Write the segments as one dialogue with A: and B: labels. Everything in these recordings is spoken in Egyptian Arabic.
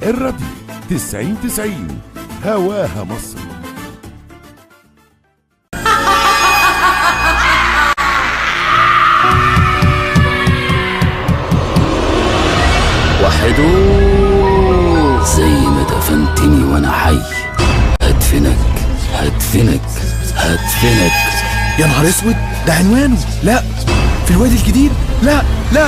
A: الراديو 90 90 هواها مصر
B: وحدو زي ما دفنتني وانا حي هدفنك هدفنك هدفنك
C: يا نهار اسود ده عنوانه لا في الوادي الجديد لا لا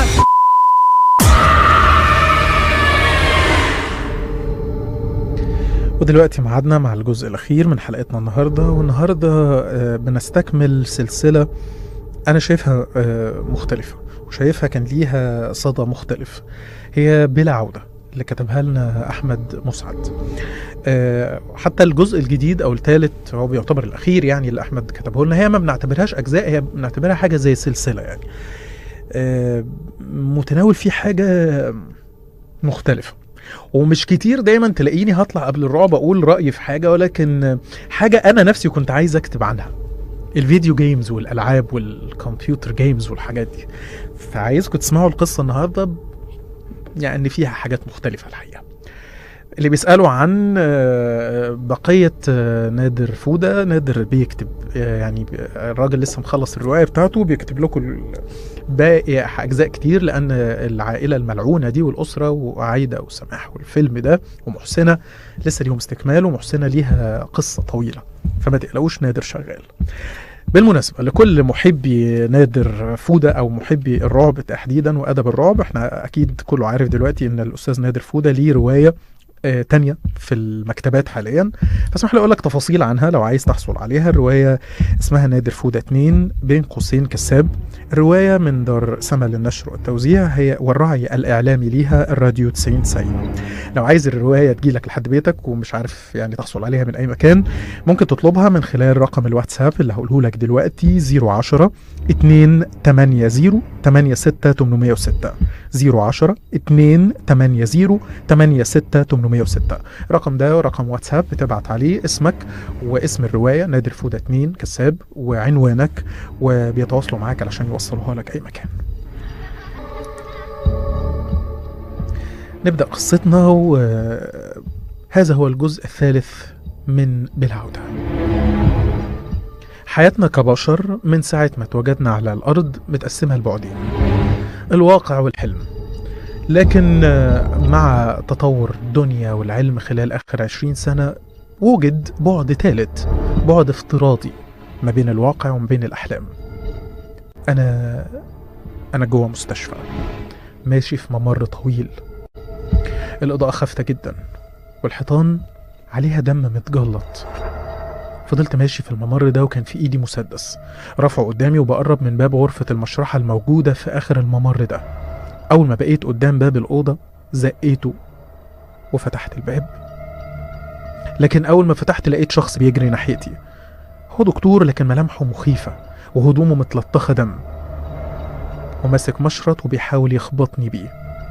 D: ودلوقتي معادنا مع الجزء الأخير من حلقتنا النهاردة والنهاردة آه، بنستكمل سلسلة أنا شايفها آه، مختلفة وشايفها كان ليها صدى مختلف هي بلا عودة اللي كتبها لنا أحمد مسعد آه، حتى الجزء الجديد أو الثالث هو بيعتبر الأخير يعني اللي أحمد كتبه لنا هي ما بنعتبرهاش أجزاء هي بنعتبرها حاجة زي سلسلة يعني آه، متناول فيه حاجة مختلفة ومش كتير دايما تلاقيني هطلع قبل الرعب اقول رايي في حاجه ولكن حاجه انا نفسي كنت عايز اكتب عنها الفيديو جيمز والالعاب والكمبيوتر جيمز والحاجات دي فعايزكم تسمعوا القصه النهارده يعني فيها حاجات مختلفه الحقيقه اللي بيسالوا عن آه، بقيه آه، نادر فوده نادر بيكتب آه، يعني الراجل لسه مخلص الروايه بتاعته بيكتب لكم ال- باقي اجزاء كتير لان العائله الملعونه دي والاسره وعايده وسماح والفيلم ده ومحسنه لسه ليهم استكمال ومحسنه ليها قصه طويله فما تقلقوش نادر شغال بالمناسبة لكل محبي نادر فودة أو محبي الرعب تحديدا وأدب الرعب احنا أكيد كله عارف دلوقتي إن الأستاذ نادر فودة ليه رواية آه، تانية في المكتبات حاليا فاسمح لي اقول لك تفاصيل عنها لو عايز تحصل عليها الروايه اسمها نادر فودة 2 بين قوسين كساب الروايه من دار سما للنشر والتوزيع هي والراعي الاعلامي ليها الراديو 90 90 لو عايز الروايه تجيلك لحد بيتك ومش عارف يعني تحصل عليها من اي مكان ممكن تطلبها من خلال رقم الواتساب اللي هقوله لك دلوقتي 010 280 86806 010 280 86806 الرقم ده رقم واتساب بتبعت عليه اسمك واسم الرواية نادر فودة 2 كساب وعنوانك وبيتواصلوا معاك علشان يوصلوها لك أي مكان نبدأ قصتنا وهذا هو الجزء الثالث من بالعودة حياتنا كبشر من ساعة ما اتوجدنا على الأرض متقسمة لبعدين الواقع والحلم لكن آه، مع تطور الدنيا والعلم خلال آخر عشرين سنة وجد بعد ثالث بعد افتراضي ما بين الواقع وما بين الأحلام أنا أنا جوه مستشفى ماشي في ممر طويل الإضاءة خافتة جدا والحيطان عليها دم متجلط فضلت ماشي في الممر ده وكان في ايدي مسدس رفعه قدامي وبقرب من باب غرفة المشرحة الموجودة في آخر الممر ده أول ما بقيت قدام باب الأوضة زقيته وفتحت الباب لكن أول ما فتحت لقيت شخص بيجري ناحيتي هو دكتور لكن ملامحه مخيفة وهدومه متلطخة دم وماسك مشرط وبيحاول يخبطني بيه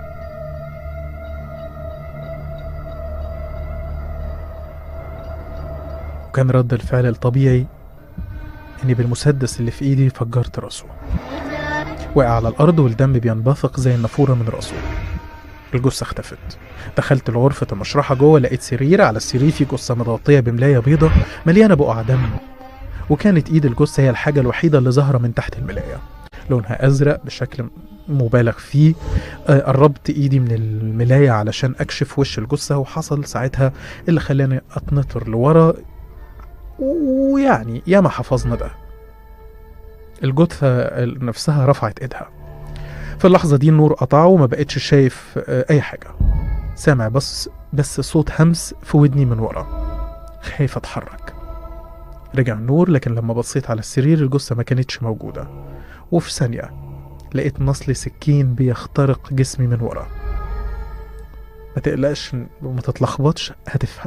D: وكان رد الفعل الطبيعي إني بالمسدس اللي في إيدي فجرت راسه وقع على الأرض والدم بينبثق زي النافورة من راسه الجثة اختفت دخلت لغرفة المشرحة جوه لقيت سرير على السرير في جثة متغطية بملاية بيضة مليانة بقع دم وكانت ايد الجثة هي الحاجة الوحيدة اللي ظاهرة من تحت الملاية لونها أزرق بشكل مبالغ فيه آه، قربت ايدي من الملاية علشان اكشف وش الجثة وحصل ساعتها اللي خلاني اتنطر لورا ويعني ياما حفظنا ده الجثة نفسها رفعت ايدها في اللحظة دي النور قطع وما بقتش شايف آه، أي حاجة سامع بس بس صوت همس في ودني من ورا خايف أتحرك رجع النور لكن لما بصيت على السرير الجثة ما كانتش موجودة وفي ثانية لقيت نصل سكين بيخترق جسمي من ورا ما تقلقش وما تتلخبطش هتفهم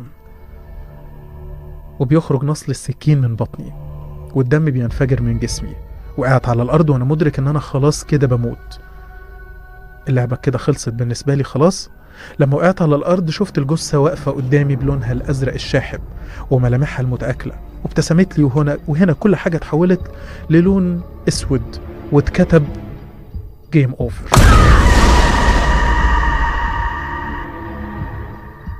D: وبيخرج نصل السكين من بطني والدم بينفجر من جسمي وقعت على الأرض وأنا مدرك إن أنا خلاص كده بموت اللعبة كده خلصت بالنسبة لي خلاص لما وقعت على الأرض شفت الجثة واقفة قدامي بلونها الأزرق الشاحب وملامحها المتآكلة وابتسمت لي وهنا وهنا كل حاجة اتحولت للون أسود واتكتب جيم أوفر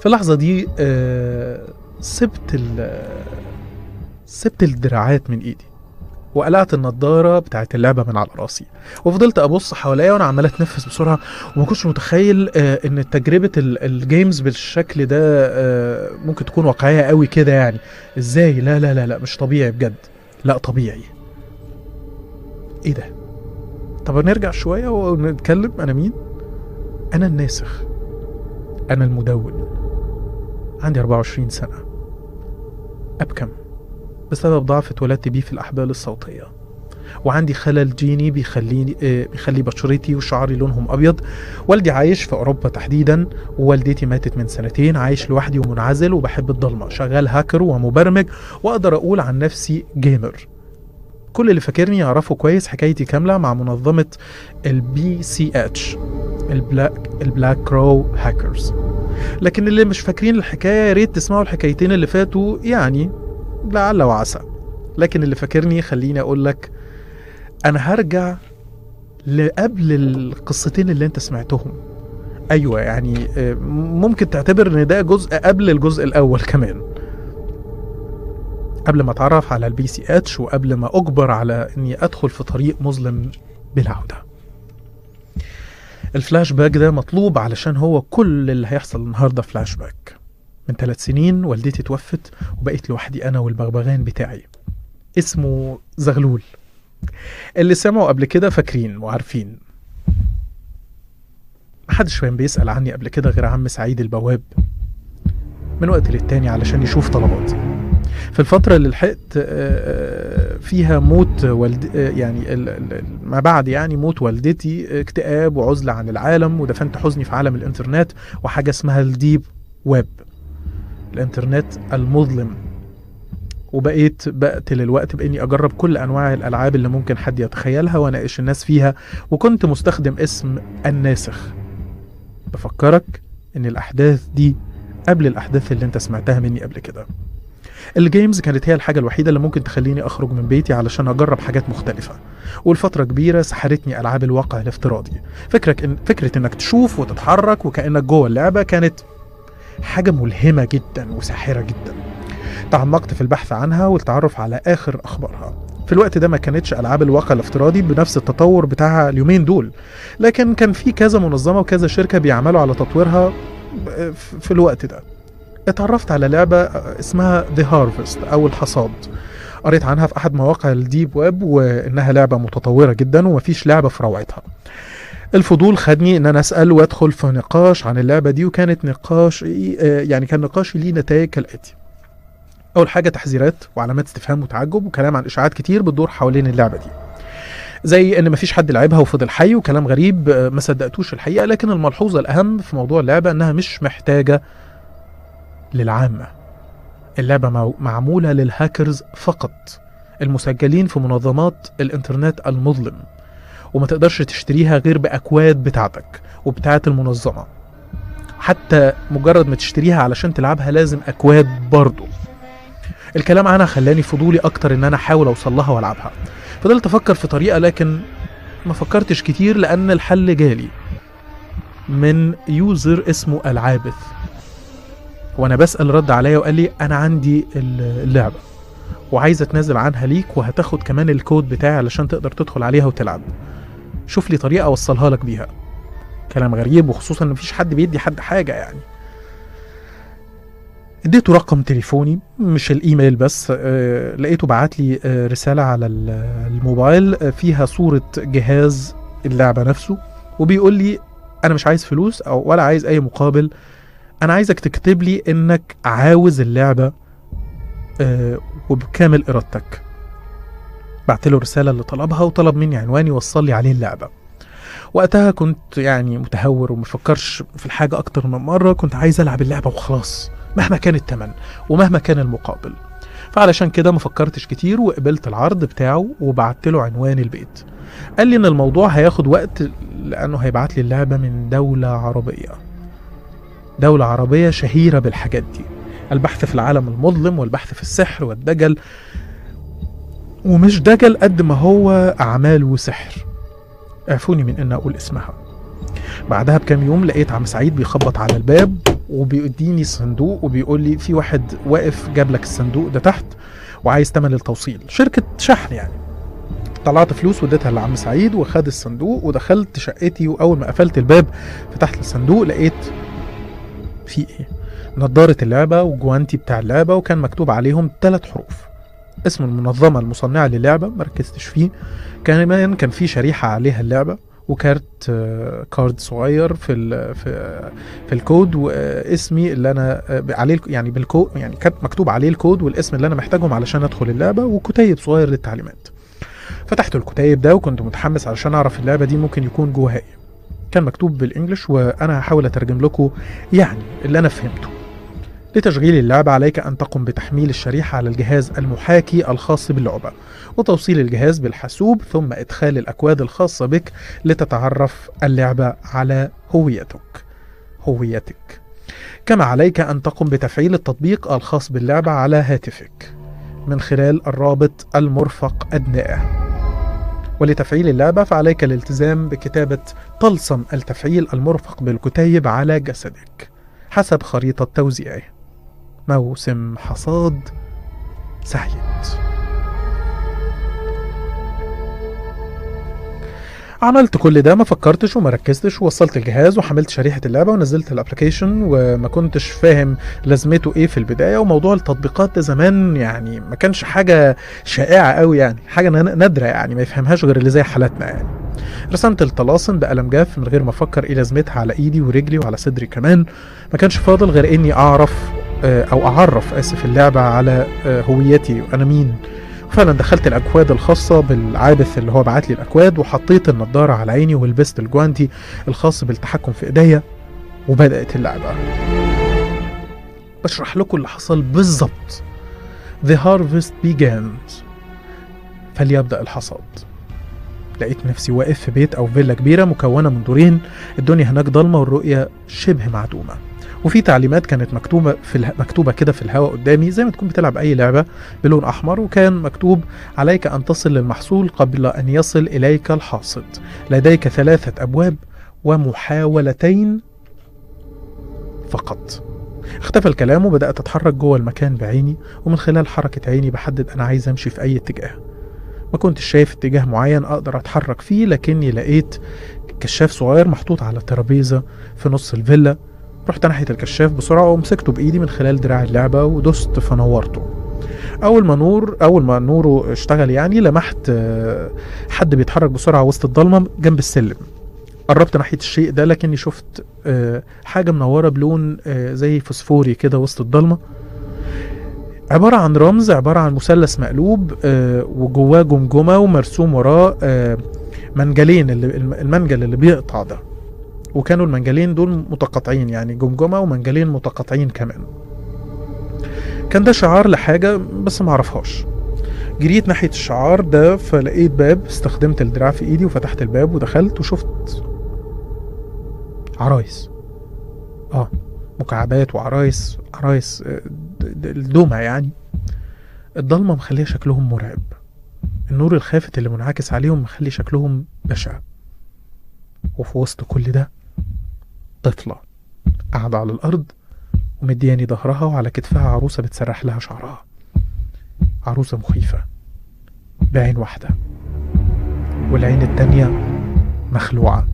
D: في اللحظه دي آه سبت ال سبت الدراعات من ايدي وقلعت النضاره بتاعت اللعبه من على راسي وفضلت ابص حواليا وانا عمال اتنفس بسرعه وما كنتش متخيل آه ان تجربه ال- الجيمز بالشكل ده آه ممكن تكون واقعيه قوي كده يعني ازاي لا لا لا لا مش طبيعي بجد لا طبيعي ايه ده طب نرجع شويه ونتكلم انا مين انا الناسخ انا المدون عندي 24 سنه ابكم بسبب ضعف اتولدت بيه في الأحبال الصوتية وعندي خلل جيني بيخليني آه، بيخلي بشرتي وشعري لونهم أبيض والدي عايش في أوروبا تحديدا ووالدتي ماتت من سنتين عايش لوحدي ومنعزل وبحب الضلمة شغال هاكر ومبرمج وأقدر أقول عن نفسي جيمر كل اللي فاكرني يعرفوا كويس حكايتي كاملة مع منظمة البي سي اتش البلاك البلاك كرو هاكرز لكن اللي مش فاكرين الحكاية يا ريت تسمعوا الحكايتين اللي فاتوا يعني لعل وعسى لكن اللي فاكرني خليني اقول لك انا هرجع لقبل القصتين اللي انت سمعتهم ايوه يعني آه، ممكن تعتبر ان ده جزء قبل الجزء الاول كمان قبل ما اتعرف على البي سي اتش وقبل ما اجبر على اني ادخل في طريق مظلم بلا عوده الفلاش باك ده مطلوب علشان هو كل اللي هيحصل النهارده فلاش باك من ثلاث سنين والدتي توفت وبقيت لوحدي انا والبغبغان بتاعي اسمه زغلول اللي سمعوا قبل كده فاكرين وعارفين محدش كان بيسأل عني قبل كده غير عم سعيد البواب من وقت للتاني علشان يشوف طلباتي في الفترة اللي لحقت آه، فيها موت والد آه، يعني ال- ال- ما بعد يعني موت والدتي اكتئاب وعزلة عن العالم ودفنت حزني في عالم الانترنت وحاجة اسمها الديب ويب الانترنت المظلم وبقيت بقتل الوقت باني اجرب كل انواع الالعاب اللي ممكن حد يتخيلها واناقش الناس فيها وكنت مستخدم اسم الناسخ بفكرك ان الاحداث دي قبل الاحداث اللي انت سمعتها مني قبل كده الجيمز كانت هي الحاجة الوحيدة اللي ممكن تخليني أخرج من بيتي علشان أجرب حاجات مختلفة والفترة كبيرة سحرتني ألعاب الواقع الافتراضي فكرك إن فكرة إنك تشوف وتتحرك وكأنك جوه اللعبة كانت حاجة ملهمة جدا وساحرة جدا تعمقت في البحث عنها والتعرف على آخر أخبارها في الوقت ده ما كانتش ألعاب الواقع الافتراضي بنفس التطور بتاعها اليومين دول لكن كان في كذا منظمة وكذا شركة بيعملوا على تطويرها ب- في الوقت ده اتعرفت على لعبة اسمها The Harvest أو الحصاد قريت عنها في أحد مواقع الديب ويب وإنها لعبة متطورة جدا ومفيش لعبة في روعتها الفضول خدني ان انا اسال وادخل في نقاش عن اللعبه دي وكانت نقاش آه، يعني كان نقاشي ليه نتائج كالاتي اول حاجه تحذيرات وعلامات استفهام وتعجب وكلام عن اشاعات كتير بتدور حوالين اللعبه دي زي ان مفيش حد لعبها وفضل حي وكلام غريب آه، ما صدقتوش الحقيقه لكن الملحوظه الاهم في موضوع اللعبه انها مش محتاجه للعامه اللعبه مع- معموله للهاكرز فقط المسجلين في منظمات الانترنت المظلم وما تقدرش تشتريها غير باكواد بتاعتك وبتاعه المنظمه حتى مجرد ما تشتريها علشان تلعبها لازم اكواد برضه الكلام عنها خلاني فضولي اكتر ان انا احاول اوصل لها والعبها فضلت افكر في طريقه لكن ما فكرتش كتير لان الحل جالي من يوزر اسمه العابث وانا بسال رد عليا وقال لي انا عندي اللعبه وعايز اتنازل عنها ليك وهتاخد كمان الكود بتاعي علشان تقدر تدخل عليها وتلعب شوف لي طريقه اوصلها لك بيها كلام غريب وخصوصا ان مفيش حد بيدي حد حاجه يعني اديته رقم تليفوني مش الايميل بس آه لقيته بعت لي آه رساله على ال- الموبايل آه فيها صوره جهاز اللعبه نفسه وبيقول لي انا مش عايز فلوس او ولا عايز اي مقابل انا عايزك تكتب لي انك عاوز اللعبه آه وبكامل ارادتك بعت له الرساله اللي طلبها وطلب مني عنواني وصل لي عليه اللعبه وقتها كنت يعني متهور ومفكرش في الحاجه اكتر من مره كنت عايز العب اللعبه وخلاص مهما كان التمن ومهما كان المقابل فعلشان كده ما فكرتش كتير وقبلت العرض بتاعه وبعت له عنوان البيت قال لي ان الموضوع هياخد وقت لانه هيبعت لي اللعبه من دوله عربيه دوله عربيه شهيره بالحاجات دي البحث في العالم المظلم والبحث في السحر والدجل ومش دجل قد ما هو اعمال وسحر اعفوني من ان اقول اسمها بعدها بكام يوم لقيت عم سعيد بيخبط على الباب وبيديني صندوق وبيقول لي في واحد واقف جاب لك الصندوق ده تحت وعايز تمن التوصيل شركه شحن يعني طلعت فلوس واديتها لعم سعيد وخد الصندوق ودخلت شقتي واول ما قفلت الباب فتحت الصندوق لقيت في ايه نضارة اللعبة وجوانتي بتاع اللعبة وكان مكتوب عليهم ثلاث حروف اسم المنظمة المصنعة للعبة مركزتش فيه كمان كان في شريحة عليها اللعبة وكارت آه، كارد صغير في ال في في الكود واسمي اللي انا آه، عليه الك- يعني بالكود يعني كانت مكتوب عليه الكود والاسم اللي انا محتاجهم علشان ادخل اللعبه وكتيب صغير للتعليمات فتحت الكتيب ده وكنت متحمس علشان اعرف اللعبه دي ممكن يكون جواها ايه كان مكتوب بالانجلش وانا هحاول اترجم لكم يعني اللي انا فهمته لتشغيل اللعبة عليك أن تقوم بتحميل الشريحة على الجهاز المحاكي الخاص باللعبة وتوصيل الجهاز بالحاسوب ثم إدخال الأكواد الخاصة بك لتتعرف اللعبة على هويتك هويتك كما عليك أن تقوم بتفعيل التطبيق الخاص باللعبة على هاتفك من خلال الرابط المرفق أدناه ولتفعيل اللعبة فعليك الالتزام بكتابة طلسم التفعيل المرفق بالكتيب على جسدك حسب خريطة توزيعه موسم حصاد سعيد عملت كل ده ما فكرتش وما ركزتش ووصلت الجهاز وحملت شريحة اللعبة ونزلت الابلكيشن وما كنتش فاهم لازمته ايه في البداية وموضوع التطبيقات ده زمان يعني ما كانش حاجة شائعة قوي يعني حاجة ن- نادرة يعني ما يفهمهاش غير اللي زي حالاتنا يعني رسمت الطلاسم بقلم جاف من غير ما افكر ايه لازمتها على ايدي ورجلي وعلى صدري كمان ما كانش فاضل غير اني اعرف آه، او اعرف اسف اللعبة على آه، هويتي وانا مين فعلا دخلت الاكواد الخاصة بالعابث اللي هو بعت لي الاكواد وحطيت النضارة على عيني ولبست الجوانتي الخاص بالتحكم في ايديا وبدأت اللعبة بشرح لكم اللي حصل بالظبط The harvest begins فليبدأ الحصاد لقيت نفسي واقف في بيت أو فيلا كبيرة مكونة من دورين الدنيا هناك ضلمة والرؤية شبه معدومة وفي تعليمات كانت مكتوبة في اله... مكتوبة كده في الهواء قدامي زي ما تكون بتلعب أي لعبة بلون أحمر وكان مكتوب عليك أن تصل للمحصول قبل أن يصل إليك الحاصد لديك ثلاثة أبواب ومحاولتين فقط اختفى الكلام وبدأت أتحرك جوه المكان بعيني ومن خلال حركة عيني بحدد أنا عايز أمشي في أي اتجاه ما كنتش شايف اتجاه معين أقدر أتحرك فيه لكني لقيت كشاف صغير محطوط على ترابيزة في نص الفيلا رحت ناحية الكشاف بسرعة ومسكته بإيدي من خلال دراع اللعبة ودست فنورته أول ما نور أول ما نوره اشتغل يعني لمحت آه، حد بيتحرك بسرعة وسط الضلمة جنب السلم قربت ناحية الشيء ده لكني شفت آه، حاجة منورة بلون آه، زي فوسفوري كده وسط الضلمة عبارة عن رمز عبارة عن مثلث مقلوب آه، وجواه جمجمة ومرسوم وراه آه، منجلين اللي المنجل اللي بيقطع ده وكانوا المنجلين دول متقاطعين يعني جمجمة ومنجلين متقاطعين كمان كان ده شعار لحاجة بس معرفهاش جريت ناحية الشعار ده فلقيت باب استخدمت الدراع في ايدي وفتحت الباب ودخلت وشفت عرايس اه مكعبات وعرايس عرايس آه، د- د- الدمى يعني الضلمة مخليه شكلهم مرعب النور الخافت اللي منعكس عليهم مخلي شكلهم بشع وفي وسط كل ده طفلة قاعدة على الأرض ومدياني ظهرها وعلى كتفها عروسة بتسرح لها شعرها عروسة مخيفة بعين واحدة والعين التانية مخلوعة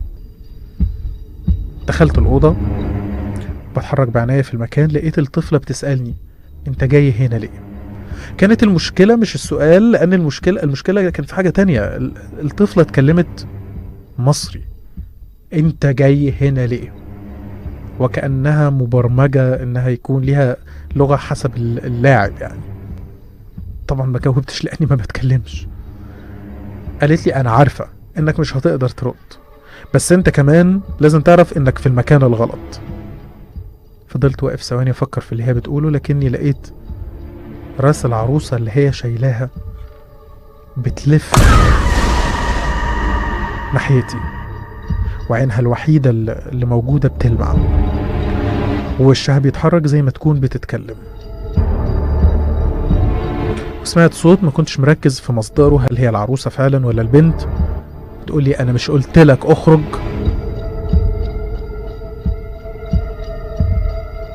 D: دخلت الأوضة بتحرك بعناية في المكان لقيت الطفلة بتسألني انت جاي هنا ليه كانت المشكلة مش السؤال لأن المشكلة المشكلة كانت في حاجة تانية ال- الطفلة اتكلمت مصري انت جاي هنا ليه وكأنها مبرمجة انها يكون ليها لغة حسب ال- اللاعب يعني طبعا ما جاوبتش لاني ما بتكلمش قالت لي انا عارفة انك مش هتقدر ترد بس انت كمان لازم تعرف انك في المكان الغلط فضلت واقف ثواني افكر في اللي هي بتقوله لكني لقيت راس العروسة اللي هي شايلاها بتلف ناحيتي وعينها الوحيدة اللي اللي موجودة بتلمع ووشها بيتحرك زي ما تكون بتتكلم وسمعت صوت ما كنتش مركز في مصدره هل هي العروسة فعلا ولا البنت تقول لي أنا مش قلت لك أخرج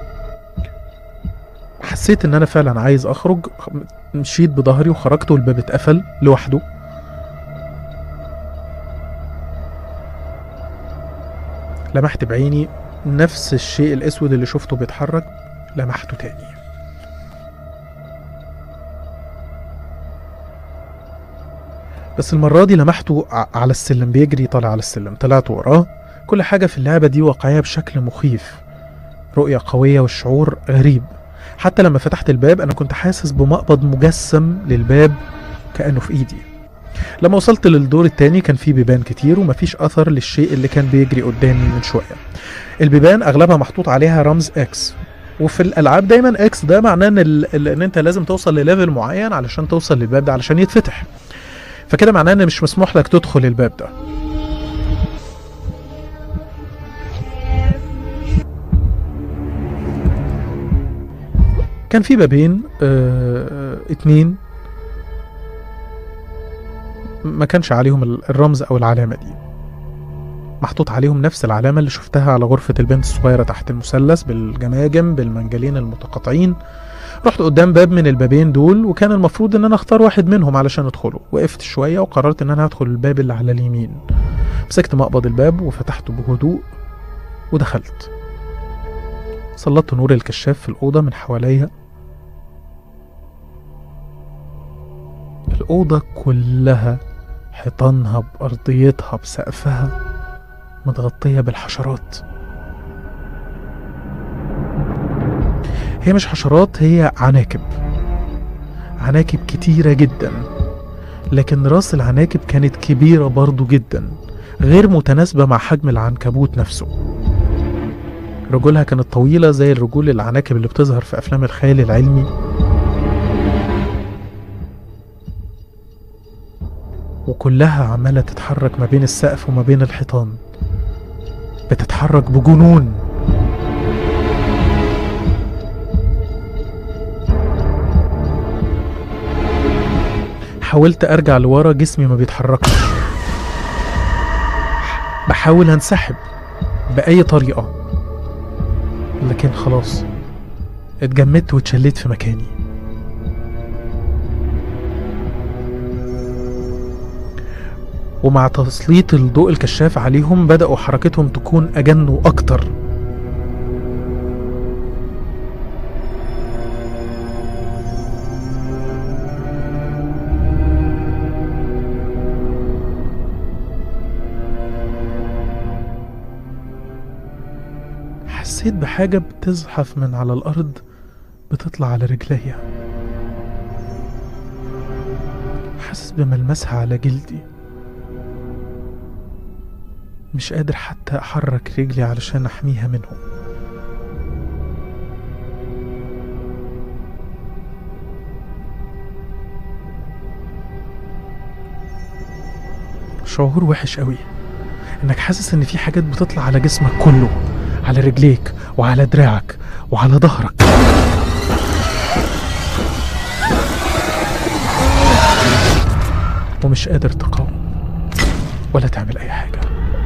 D: حسيت ان انا فعلا عايز اخرج مشيت بظهري وخرجت والباب اتقفل لوحده لمحت بعيني نفس الشيء الاسود اللي شفته بيتحرك لمحته تاني بس المرة دي لمحته ع- على السلم بيجري طالع على السلم طلعت وراه كل حاجة في اللعبة دي واقعية بشكل مخيف رؤية قوية والشعور غريب حتى لما فتحت الباب أنا كنت حاسس بمقبض مجسم للباب كأنه في إيدي لما وصلت للدور التاني كان فيه بيبان كتير ومفيش أثر للشيء اللي كان بيجري قدامي من شوية البيبان أغلبها محطوط عليها رمز إكس وفي الألعاب دايما إكس ده معناه إن, ال- ال- إن أنت لازم توصل لليفل معين علشان توصل للباب ده علشان يتفتح فكده معناه إن مش مسموح لك تدخل الباب ده كان في بابين آه اتنين ما كانش عليهم ال- الرمز او العلامه دي محطوط عليهم نفس العلامه اللي شفتها على غرفه البنت الصغيره تحت المثلث بالجماجم بالمنجلين المتقاطعين رحت قدام باب من البابين دول وكان المفروض ان انا اختار واحد منهم علشان ادخله وقفت شويه وقررت ان انا هدخل الباب اللي على اليمين مسكت مقبض الباب وفتحته بهدوء ودخلت سلطت نور الكشاف في الأوضة من حواليا الأوضة كلها حيطانها بأرضيتها بسقفها متغطية بالحشرات هي مش حشرات هي عناكب عناكب كتيرة جدا لكن راس العناكب كانت كبيرة برضو جدا غير متناسبة مع حجم العنكبوت نفسه رجولها كانت طويلة زي الرجول العناكب اللي بتظهر في أفلام الخيال العلمي وكلها عمالة تتحرك ما بين السقف وما بين الحيطان بتتحرك بجنون حاولت أرجع لورا جسمي ما بيتحركش بحاول أنسحب بأي طريقة لكن خلاص اتجمدت واتشليت في مكاني ومع تسليط الضوء الكشاف عليهم بدأوا حركتهم تكون أجن وأكتر حسيت بحاجة بتزحف من على الأرض بتطلع على رجليا حاسس بملمسها على جلدي مش قادر حتى أحرك رجلي علشان أحميها منهم شعور وحش قوي انك حاسس ان في حاجات بتطلع على جسمك كله على رجليك وعلى دراعك وعلى ظهرك ومش قادر تقاوم ولا تعمل اي حاجه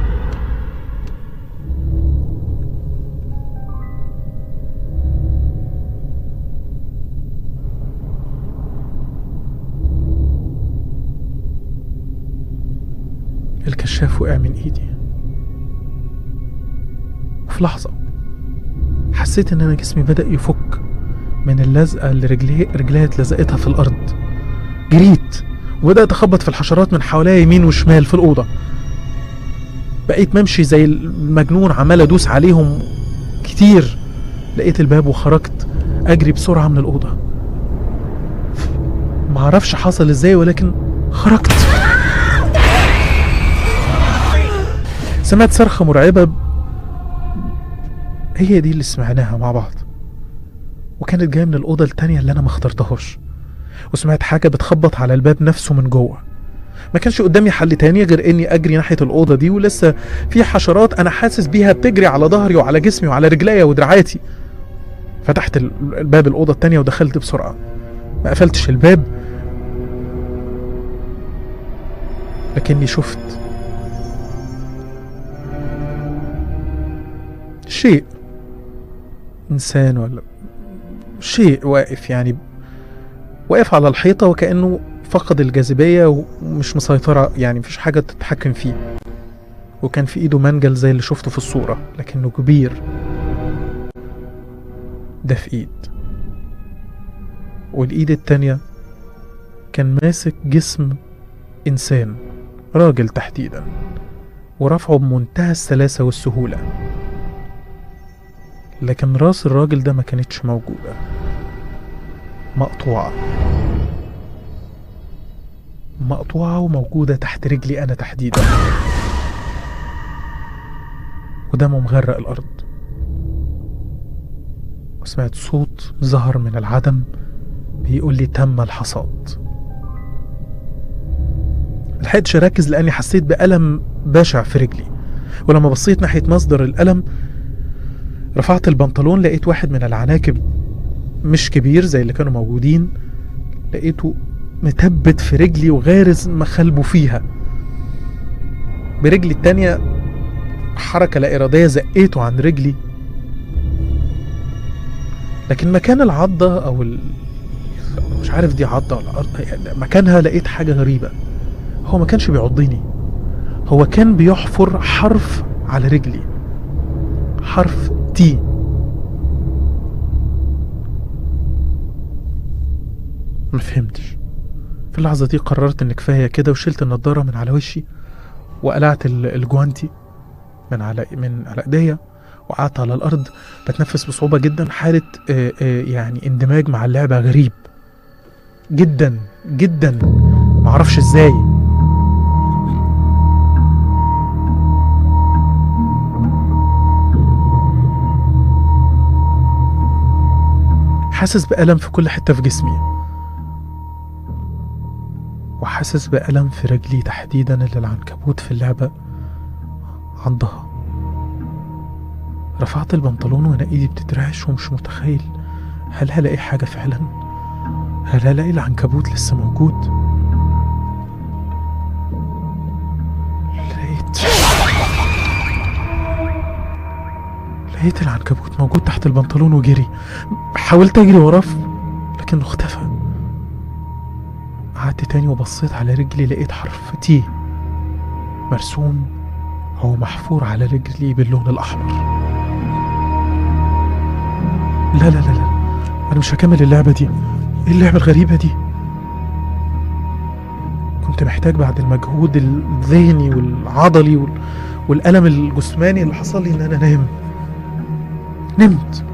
D: الكشاف وقع من ايدي وفي لحظة حسيت ان انا جسمي بدأ يفك من اللزقة اللي رجلي رجليا اتلزقتها في الارض جريت وبدأت اخبط في الحشرات من حواليا يمين وشمال في الأوضة بقيت ممشي زي المجنون عمال ادوس عليهم كتير لقيت الباب وخرجت اجري بسرعة من الأوضة معرفش حصل ازاي ولكن خرجت سمعت صرخة مرعبة هي دي اللي سمعناها مع بعض وكانت جاية من الأوضة التانية اللي أنا ما اخترتهاش وسمعت حاجة بتخبط على الباب نفسه من جوه ما كانش قدامي حل تاني غير اني اجري ناحيه الاوضه دي ولسه في حشرات انا حاسس بيها بتجري على ظهري وعلى جسمي وعلى رجليا ودراعاتي فتحت ال- الباب الاوضه التانيه ودخلت بسرعه ما قفلتش الباب لكني شفت شيء انسان ولا شيء واقف يعني واقف على الحيطة وكأنه فقد الجاذبية ومش مسيطرة يعني مفيش حاجة تتحكم فيه وكان في ايده منجل زي اللي شفته في الصورة لكنه كبير ده في ايد والايد التانية كان ماسك جسم انسان راجل تحديدا ورفعه بمنتهى السلاسة والسهولة لكن راس الراجل ده ما كانتش موجودة مقطوعة مقطوعة وموجودة تحت رجلي أنا تحديدا ودمه مغرق الأرض وسمعت صوت ظهر من العدم بيقول لي تم الحصاد ملحقتش أركز لأني حسيت بألم بشع في رجلي ولما بصيت ناحية مصدر الألم رفعت البنطلون لقيت واحد من العناكب مش كبير زي اللي كانوا موجودين لقيته متبت في رجلي وغارز مخالبه فيها برجلي التانية حركة لا إرادية زقيته عن رجلي لكن مكان العضة أو ال... مش عارف دي عضة ولا عضة يعني مكانها لقيت حاجة غريبة هو ما كانش بيعضني هو كان بيحفر حرف على رجلي حرف تي ما فهمتش في اللحظة دي قررت ان كفاية كده وشلت النضارة من على وشي وقلعت ال- الجوانتي من على من على ايديا وقعدت على الارض بتنفس بصعوبة جدا حالة آه، آه، يعني اندماج مع اللعبة غريب جدا جدا معرفش ازاي حاسس بألم في كل حتة في جسمي وحاسس بألم في رجلي تحديدا اللي العنكبوت في اللعبة عضها رفعت البنطلون وانا ايدي بتترعش ومش متخيل هل هلاقي حاجة فعلا هل هلاقي العنكبوت لسه موجود لقيت لقيت العنكبوت موجود تحت البنطلون وجري حاولت اجري وراه ف- لكنه اختفى قعدت تاني وبصيت على رجلي لقيت حرف تي مرسوم هو محفور على رجلي باللون الأحمر لا لا لا لا أنا مش هكمل اللعبة دي إيه اللعبة الغريبة دي كنت محتاج بعد المجهود الذهني والعضلي وال... والألم الجسماني اللي حصل لي إن أنا نام نمت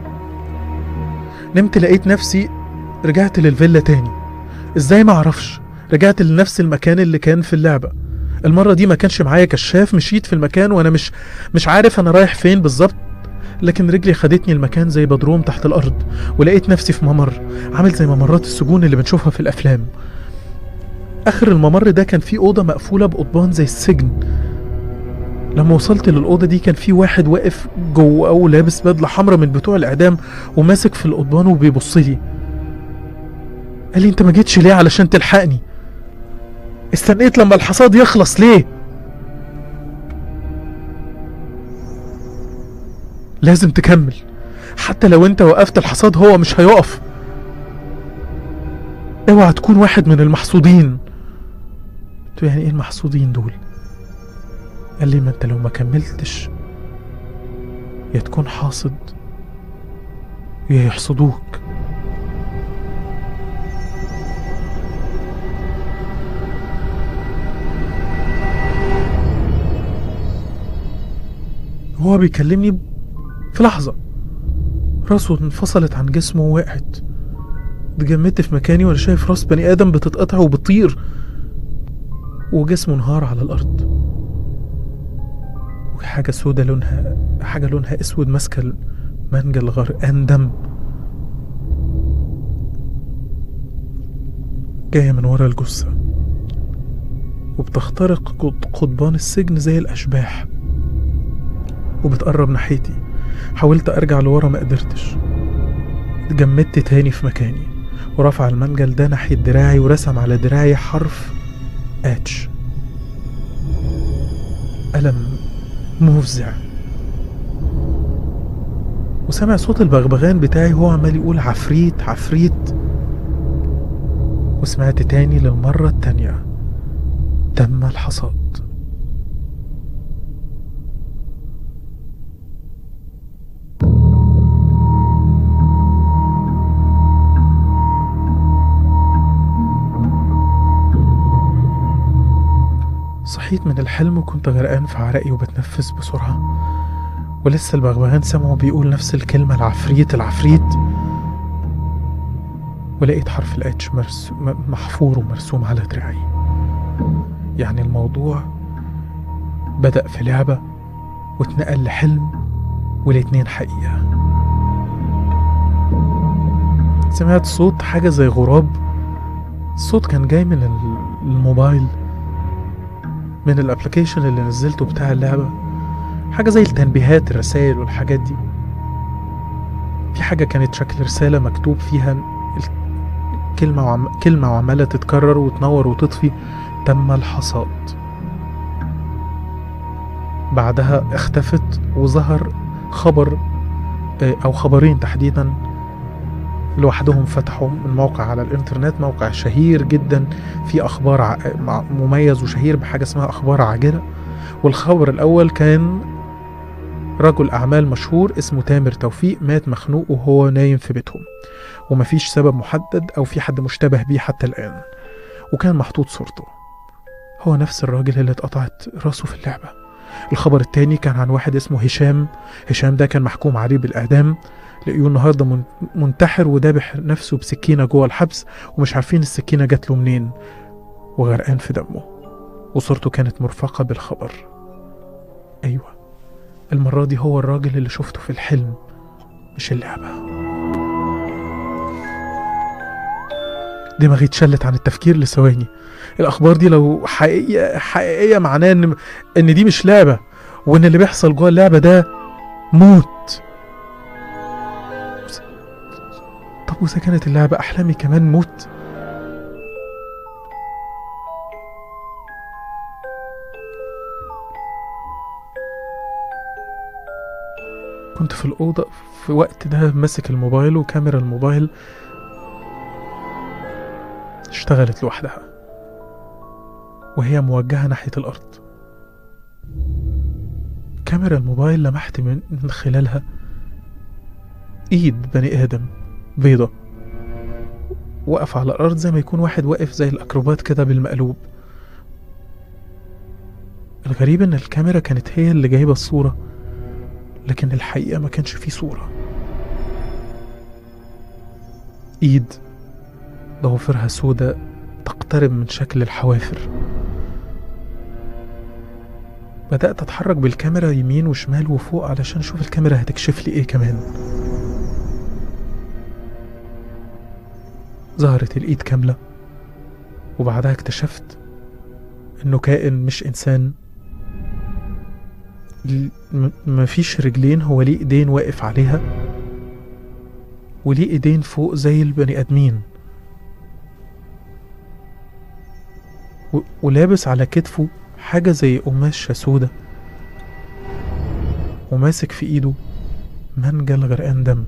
D: نمت لقيت نفسي رجعت للفيلا تاني ازاي ما اعرفش رجعت لنفس المكان اللي كان في اللعبة المرة دي ما كانش معايا كشاف مشيت في المكان وانا مش مش عارف انا رايح فين بالظبط لكن رجلي خدتني المكان زي بدروم تحت الارض ولقيت نفسي في ممر عامل زي ممرات السجون اللي بنشوفها في الافلام اخر الممر ده كان فيه اوضه مقفوله بقضبان زي السجن لما وصلت للأوضة دي كان في واحد واقف جوه أو لابس بدلة حمراء من بتوع الإعدام وماسك في القضبان وبيبص لي قال لي أنت ما جيتش ليه علشان تلحقني استنيت لما الحصاد يخلص ليه لازم تكمل حتى لو انت وقفت الحصاد هو مش هيقف اوعى تكون واحد من المحصودين قلت له يعني ايه المحصودين دول قال لي ما انت لو ما كملتش يا تكون حاصد يا يحصدوك هو بيكلمني في لحظة راسه انفصلت عن جسمه ووقعت اتجمدت في مكاني وانا شايف راس بني ادم بتتقطع وبتطير وجسمه انهار على الارض وحاجة سودة لونها حاجة لونها اسود ماسكة المنجل غرقان دم جاية من ورا الجثة وبتخترق قض- قضبان السجن زي الأشباح وبتقرب ناحيتي حاولت أرجع لورا ما قدرتش اتجمدت تاني في مكاني ورفع المنجل ده ناحية دراعي ورسم على دراعي حرف اتش ألم مفزع وسمع صوت البغبغان بتاعي وهو عمال يقول عفريت عفريت وسمعت تاني للمرة التانية تم الحصاد صحيت من الحلم وكنت غرقان في عرقي وبتنفس بسرعة ولسه البغبغان سمعه بيقول نفس الكلمة العفريت العفريت ولقيت حرف الاتش مرسو م- محفور ومرسوم على دراعي يعني الموضوع بدأ في لعبة واتنقل لحلم والاتنين حقيقة سمعت صوت حاجة زي غراب الصوت كان جاي من ال- الموبايل من الابلكيشن اللي نزلته بتاع اللعبة حاجة زي التنبيهات الرسائل والحاجات دي في حاجة كانت شكل رسالة مكتوب فيها الكلمة وعم... كلمة وعمالة تتكرر وتنور وتطفي تم الحصاد بعدها اختفت وظهر خبر آه، أو خبرين تحديدا لوحدهم فتحوا من موقع على الإنترنت موقع شهير جدا في أخبار ع... مع- مميز وشهير بحاجة اسمها أخبار عاجلة والخبر الأول كان رجل أعمال مشهور اسمه تامر توفيق مات مخنوق وهو نايم في بيتهم ومفيش سبب محدد أو في حد مشتبه بيه حتى الآن وكان محطوط صورته هو نفس الراجل اللي اتقطعت راسه في اللعبة الخبر التاني كان عن واحد اسمه هشام هشام ده كان محكوم عليه بالإعدام لقيوه النهاردة من- منتحر ودابح نفسه بسكينة جوه الحبس ومش عارفين السكينة جات له منين وغرقان في دمه وصورته كانت مرفقة بالخبر أيوة المرة دي هو الراجل اللي شفته في الحلم مش اللعبة دماغي اتشلت عن التفكير لثواني الأخبار دي لو حقيقية حقيقية معناه إن إن دي مش لعبة وإن اللي بيحصل جوه اللعبة ده موت طب وإذا كانت اللعبة أحلامي كمان موت كنت في الأوضة في وقت ده ماسك الموبايل وكاميرا الموبايل اشتغلت لوحدها وهي موجهة ناحية الأرض كاميرا الموبايل لمحت من, من خلالها إيد بني آدم بيضة وقف على الأرض زي ما يكون واحد واقف زي الأكروبات كده بالمقلوب الغريب إن الكاميرا كانت هي اللي جايبة الصورة لكن الحقيقة ما كانش فيه صورة إيد ضوافرها سودة تقترب من شكل الحوافر بدأت أتحرك بالكاميرا يمين وشمال وفوق علشان أشوف الكاميرا هتكشف لي إيه كمان ظهرت الإيد كاملة وبعدها اكتشفت إنه كائن مش إنسان ل- م- مفيش رجلين هو ليه ايدين واقف عليها وليه ايدين فوق زي البني ادمين و- ولابس على كتفه حاجة زي قماشة سودة وماسك في ايده منجل غرقان دم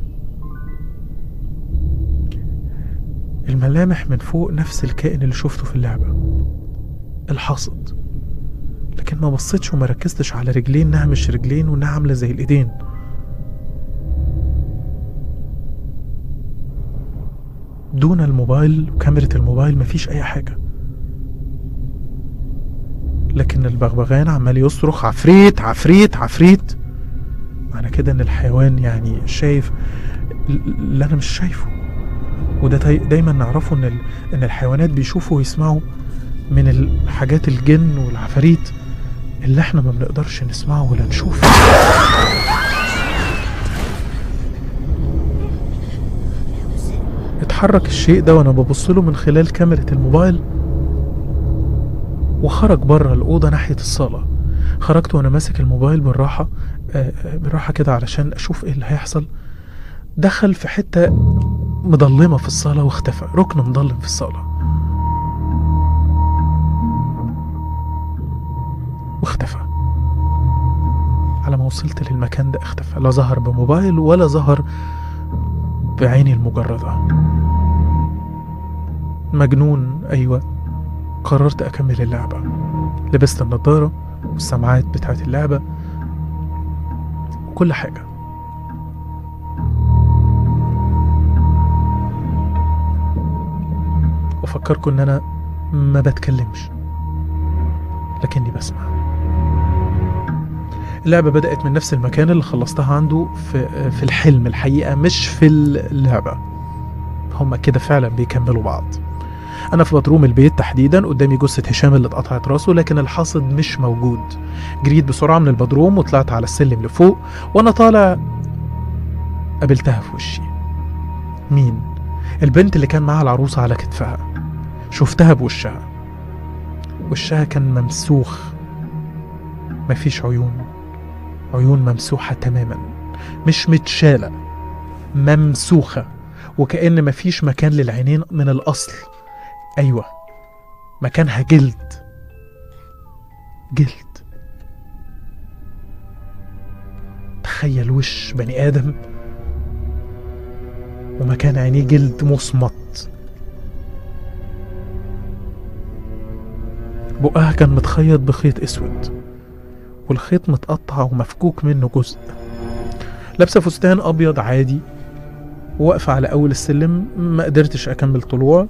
D: الملامح من فوق نفس الكائن اللي شفته في اللعبة الحاصد لكن ما بصيتش وما ركزتش على رجلين انها مش رجلين وانها عامله زي الايدين دون الموبايل وكاميرا الموبايل مفيش اي حاجه لكن البغبغان عمال يصرخ عفريت عفريت عفريت معنى كده ان الحيوان يعني شايف اللي انا مش شايفه وده داي- دايما نعرفه ان ال- ان الحيوانات بيشوفوا ويسمعوا من الحاجات الجن والعفاريت اللي احنا ما بنقدرش نسمعه ولا نشوفه اتحرك الشيء ده وانا ببص له من خلال كاميرا الموبايل وخرج بره الأوضة ناحية الصالة خرجت وانا ماسك الموبايل بالراحة آه، آه، بالراحة كده علشان اشوف ايه اللي هيحصل دخل في حتة مضلمة في الصالة واختفى ركن مضلم في الصالة واختفى على ما وصلت للمكان ده اختفى لا ظهر بموبايل ولا ظهر بعيني المجردة مجنون أيوة قررت أكمل اللعبة لبست النضارة والسماعات بتاعت اللعبة وكل حاجة وفكركم إن أنا ما بتكلمش لكني بسمع اللعبة بدأت من نفس المكان اللي خلصتها عنده في, في الحلم الحقيقة مش في اللعبة هما كده فعلا بيكملوا بعض أنا في بدروم البيت تحديدا قدامي جثة هشام اللي اتقطعت راسه لكن الحاصد مش موجود جريت بسرعة من البدروم وطلعت على السلم لفوق وأنا طالع قابلتها في وشي مين؟ البنت اللي كان معاها العروسة على كتفها شفتها بوشها وشها كان ممسوخ مفيش عيون عيون ممسوحة تماما مش متشالة ممسوخة وكأن مفيش مكان للعينين من الأصل أيوة مكانها جلد جلد تخيل وش بني آدم ومكان عينيه جلد مصمت بقها كان متخيط بخيط اسود والخيط متقطع ومفكوك منه جزء لابسه فستان ابيض عادي واقفه على اول السلم ما قدرتش اكمل طلوع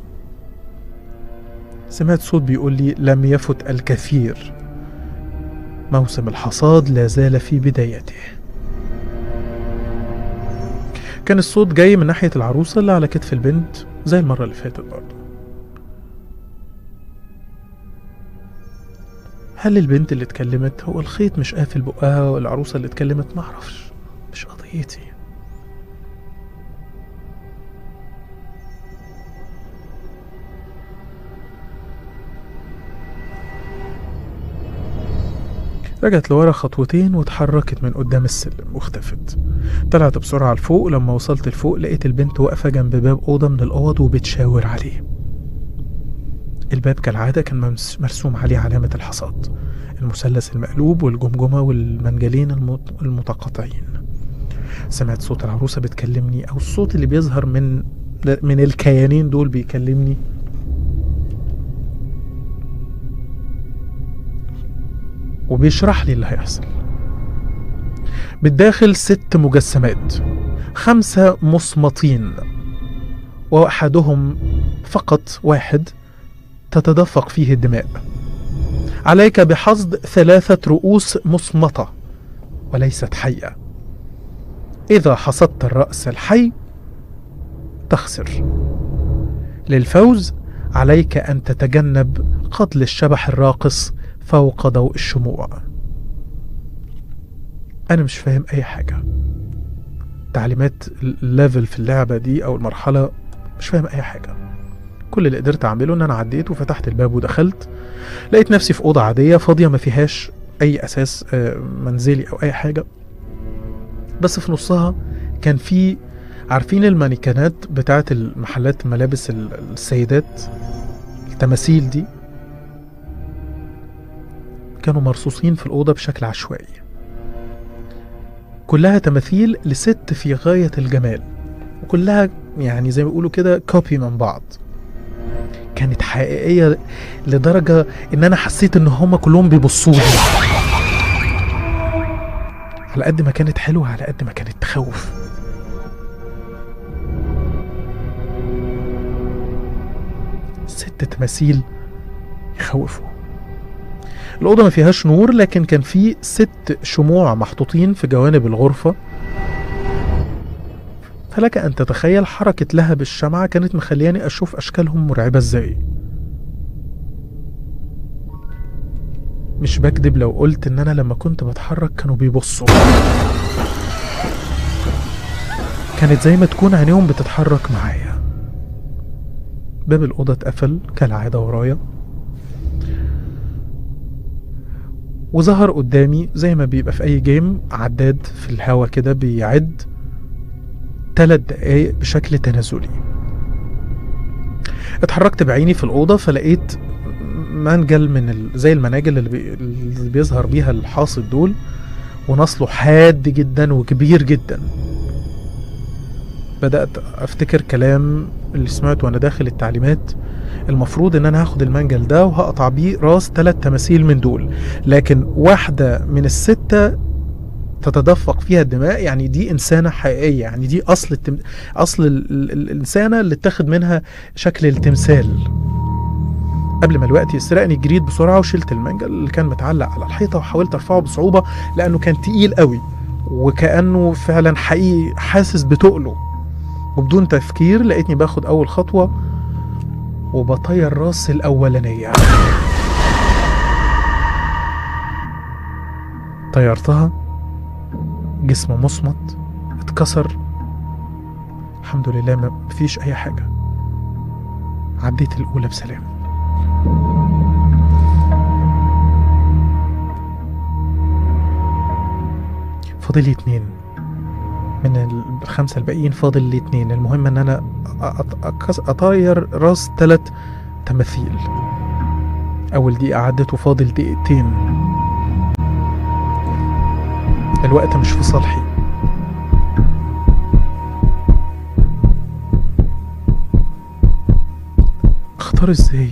D: سمعت صوت بيقول لي لم يفت الكثير موسم الحصاد لا زال في بدايته كان الصوت جاي من ناحية العروسة اللي على كتف البنت زي المرة اللي فاتت برضه هل البنت اللي اتكلمت هو الخيط مش قافل بقها ولا العروسة اللي اتكلمت معرفش مش قضيتي رجعت لورا خطوتين واتحركت من قدام السلم واختفت طلعت بسرعة لفوق لما وصلت لفوق لقيت البنت واقفة جنب باب أوضة من الأوض وبتشاور عليه الباب كالعادة كان ممس- مرسوم عليه علامة الحصاد المثلث المقلوب والجمجمة والمنجلين المت- المتقاطعين سمعت صوت العروسة بتكلمني أو الصوت اللي بيظهر من من الكيانين دول بيكلمني وبيشرح لي اللي هيحصل بالداخل ست مجسمات خمسة مصمتين وأحدهم فقط واحد تتدفق فيه الدماء عليك بحصد ثلاثة رؤوس مصمتة وليست حية إذا حصدت الرأس الحي تخسر للفوز عليك أن تتجنب قتل الشبح الراقص فوق ضوء الشموع أنا مش فاهم أي حاجة تعليمات الليفل في اللعبة دي أو المرحلة مش فاهم أي حاجة كل اللي قدرت أعمله إن أنا عديت وفتحت الباب ودخلت لقيت نفسي في أوضة عادية فاضية ما فيهاش أي أساس آه، منزلي أو أي حاجة بس في نصها كان في عارفين المانيكانات بتاعت المحلات ملابس ال- السيدات التماثيل دي كانوا مرصوصين في الأوضة بشكل عشوائي كلها تماثيل لست في غاية الجمال وكلها يعني زي ما بيقولوا كده كوبي من بعض كانت حقيقية لدرجة إن أنا حسيت إن هما كلهم بيبصوا لي على قد ما كانت حلوة على قد ما كانت تخوف ست تماثيل يخوفوا الأوضة ما فيهاش نور لكن كان في ست شموع محطوطين في جوانب الغرفة فلك أن تتخيل حركة لهب الشمعة كانت مخلياني أشوف أشكالهم مرعبة إزاي مش بكدب لو قلت إن أنا لما كنت بتحرك كانوا بيبصوا كانت زي ما تكون عينيهم بتتحرك معايا باب الأوضة اتقفل كالعادة ورايا وظهر قدامي زي ما بيبقى في أي جيم عداد في الهوا كده بيعد تلات دقايق بشكل تنازلي اتحركت بعيني في الأوضة فلقيت منجل من ال... زي المناجل اللي, بي... اللي بيظهر بيها الحاصد دول ونصله حاد جدا وكبير جدا بدأت أفتكر كلام اللي سمعته وأنا داخل التعليمات المفروض إن أنا هاخد المنجل ده وهقطع بيه راس ثلاث تماثيل من دول لكن واحدة من الستة تتدفق فيها الدماء يعني دي إنسانة حقيقية يعني دي أصل التم... أصل ال... ال... الإنسانة اللي اتخذ منها شكل التمثال قبل ما الوقت يسرقني جريت بسرعة وشلت المنجل اللي كان متعلق على الحيطة وحاولت أرفعه بصعوبة لأنه كان تقيل قوي وكأنه فعلا حقيقي حاسس بتقله وبدون تفكير لقيتني باخد أول خطوة وبطير راسي الأولانية طيرتها جسم مصمت اتكسر الحمد لله ما فيش أي حاجة عديت الأولى بسلام فاضل لي اتنين من الخمسة الباقيين فاضل لي اتنين المهم ان انا أط- أكس- اطاير راس تلات تماثيل اول دقيقة عدت وفاضل دقيقتين الوقت مش في صالحي اختار ازاي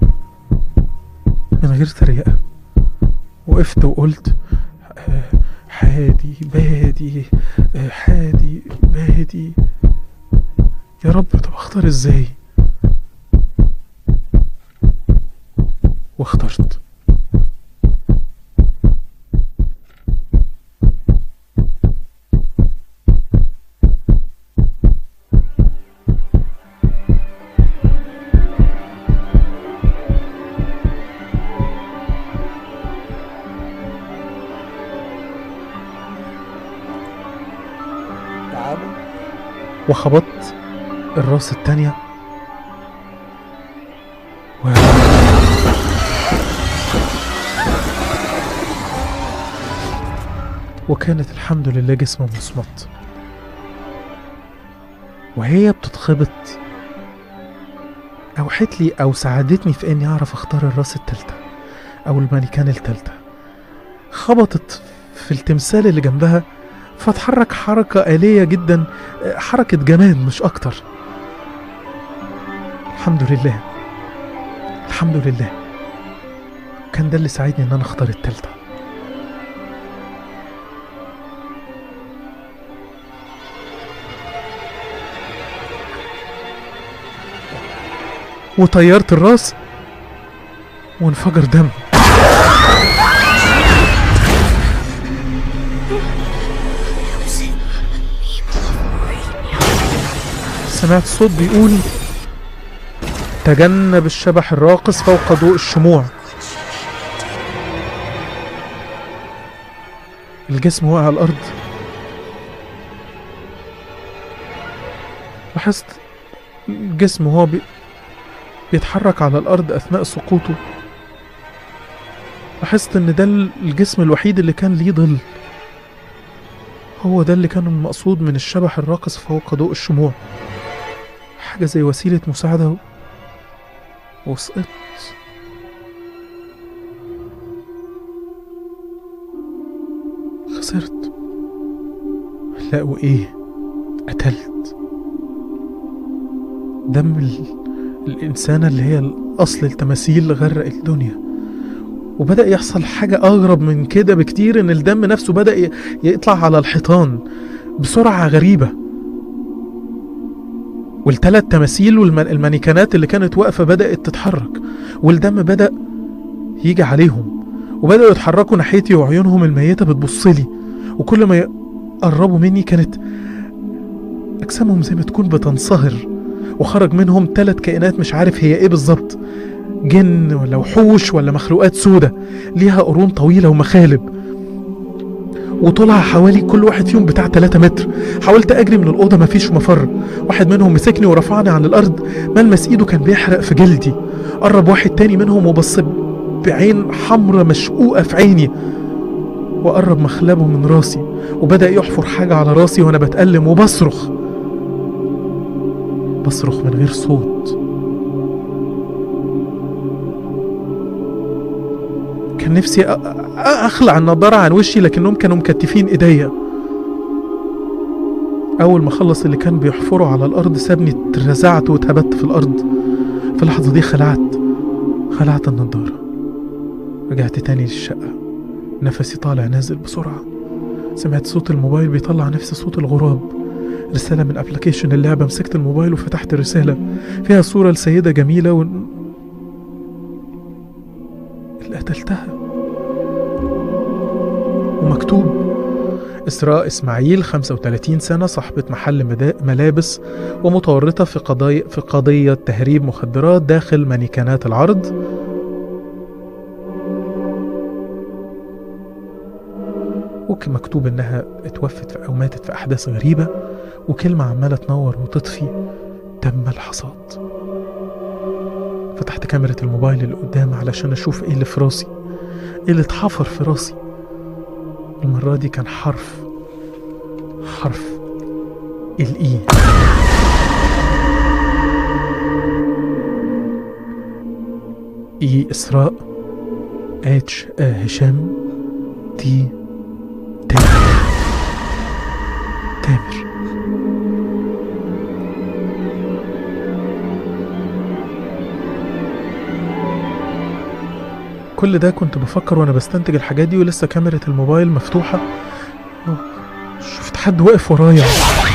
D: من غير تريقة وقفت وقلت آه، حادي بادي آه، حادي بادي يا رب طب اختار ازاي واخترت وخبطت الراس التانية و... وكانت الحمد لله جسم مصمت وهي بتتخبط أوحت لي أو ساعدتني في إني أعرف أختار الراس التالتة أو المانيكان التالتة خبطت في التمثال اللي جنبها فاتحرك حركة آلية جدا حركة جماد مش أكتر الحمد لله الحمد لله كان ده اللي ساعدني إن أنا أختار التالتة وطيرت الراس وانفجر دم سمعت صوت بيقول تجنب الشبح الراقص فوق ضوء الشموع الجسم وقع على الأرض لاحظت الجسم وهو بي... بيتحرك على الأرض أثناء سقوطه لاحظت إن ده الجسم الوحيد اللي كان ليه ظل هو ده اللي كان المقصود من الشبح الراقص فوق ضوء الشموع حاجة زي وسيلة مساعدة و- وسقطت خسرت لا وإيه قتلت دم ال... الإنسانة اللي هي الأصل التماثيل غرق الدنيا وبدأ يحصل حاجة أغرب من كده بكتير إن الدم نفسه بدأ ي- يطلع على الحيطان بسرعة غريبة والتلات تماثيل والمانيكانات اللي كانت واقفة بدأت تتحرك والدم بدأ يجي عليهم وبدأوا يتحركوا ناحيتي وعيونهم الميتة بتبصلي وكل ما يقربوا مني كانت أجسامهم زي ما تكون بتنصهر وخرج منهم تلات كائنات مش عارف هي ايه بالظبط جن ولا وحوش ولا مخلوقات سودة ليها قرون طويلة ومخالب وطلع حوالي كل واحد فيهم بتاع 3 متر حاولت اجري من الاوضه مفيش مفر واحد منهم مسكني ورفعني عن الارض ملمس ايده كان بيحرق في جلدي قرب واحد تاني منهم وبص بعين حمرة مشقوقه في عيني وقرب مخلبه من راسي وبدا يحفر حاجه على راسي وانا بتألم وبصرخ بصرخ من غير صوت كان كان نفسي أ- أ- اخلع النضاره عن وشي لكنهم كانوا مكتفين ايديا اول ما خلص اللي كان بيحفره على الارض سابني اترزعت واتهبت في الارض في اللحظه دي خلعت خلعت النضاره رجعت تاني للشقه نفسي طالع نازل بسرعه سمعت صوت الموبايل بيطلع نفس صوت الغراب رسالة من ابلكيشن اللعبة مسكت الموبايل وفتحت الرسالة فيها صورة لسيدة جميلة و... اللي قتلتها ومكتوب إسراء إسماعيل 35 سنة صاحبة محل مدا- ملابس ومتورطة في قضايا في قضية تهريب مخدرات داخل مانيكانات العرض وكان مكتوب إنها اتوفت في أو ماتت في أحداث غريبة وكلمة عمالة تنور وتطفي تم الحصاد فتحت كاميرا الموبايل اللي قدام علشان أشوف إيه اللي في راسي إيه اللي اتحفر في راسي المرة دي كان حرف حرف الإي إي إسراء اتش آه هشام تي تامر تامر كل ده كنت بفكر وانا بستنتج الحاجات دي ولسه كاميرا الموبايل مفتوحة شفت حد واقف ورايا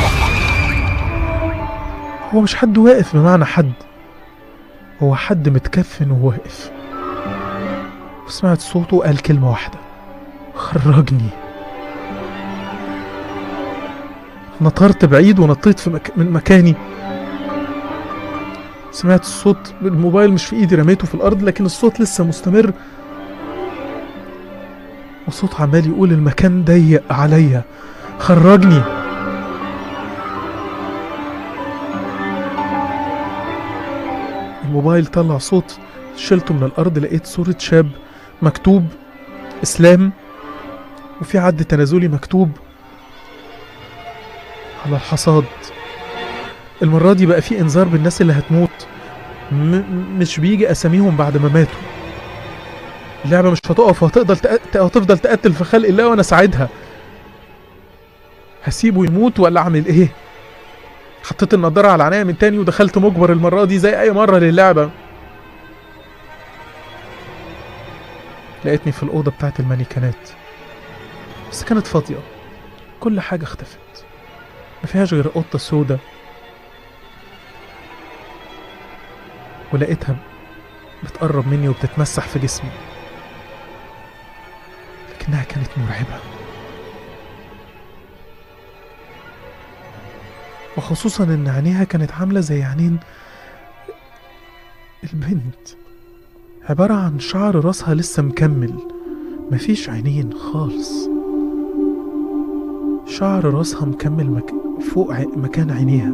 D: هو مش حد واقف بمعنى حد هو حد متكفن وواقف وسمعت صوته قال كلمة واحدة خرجني نطرت بعيد ونطيت في مك... من مكاني سمعت الصوت الموبايل مش في ايدي رميته في الارض لكن الصوت لسه مستمر وصوت عمال يقول المكان ضيق عليا خرجني الموبايل طلع صوت شلته من الارض لقيت صورة شاب مكتوب اسلام وفي عد تنازلي مكتوب على الحصاد المرة دي بقى في انذار بالناس اللي هتموت م- مش بيجي اساميهم بعد ما ماتوا اللعبة مش هتقف وهتقدر تق- هتفضل تقتل في خلق الله وانا ساعدها هسيبه يموت ولا اعمل ايه حطيت النضارة على عينيا من تاني ودخلت مجبر المرة دي زي اي مرة للعبة لقيتني في الأوضة بتاعت المانيكانات بس كانت فاضية كل حاجة اختفت ما فيهاش غير قطة سودة ولقيتها بتقرب مني وبتتمسح في جسمي لكنها كانت مرعبة وخصوصا ان عينيها كانت عاملة زي عينين البنت عبارة عن شعر راسها لسه مكمل مفيش عينين خالص شعر راسها مكمل مك... فوق ع... مكان عينيها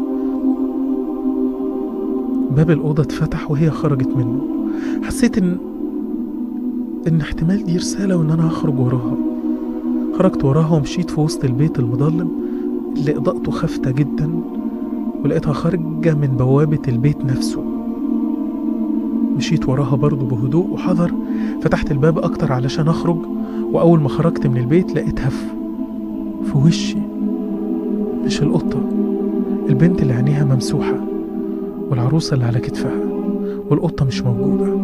D: باب الأوضة اتفتح وهي خرجت منه حسيت إن إن احتمال دي رسالة وإن أنا هخرج وراها خرجت وراها ومشيت في وسط البيت المظلم اللي إضاءته خافتة جدا ولقيتها خارجة من بوابة البيت نفسه مشيت وراها برضه بهدوء وحذر فتحت الباب أكتر علشان أخرج وأول ما خرجت من البيت لقيتها في, في وشي مش القطة البنت اللي عينيها ممسوحة والعروسة اللي على كتفها والقطة مش موجودة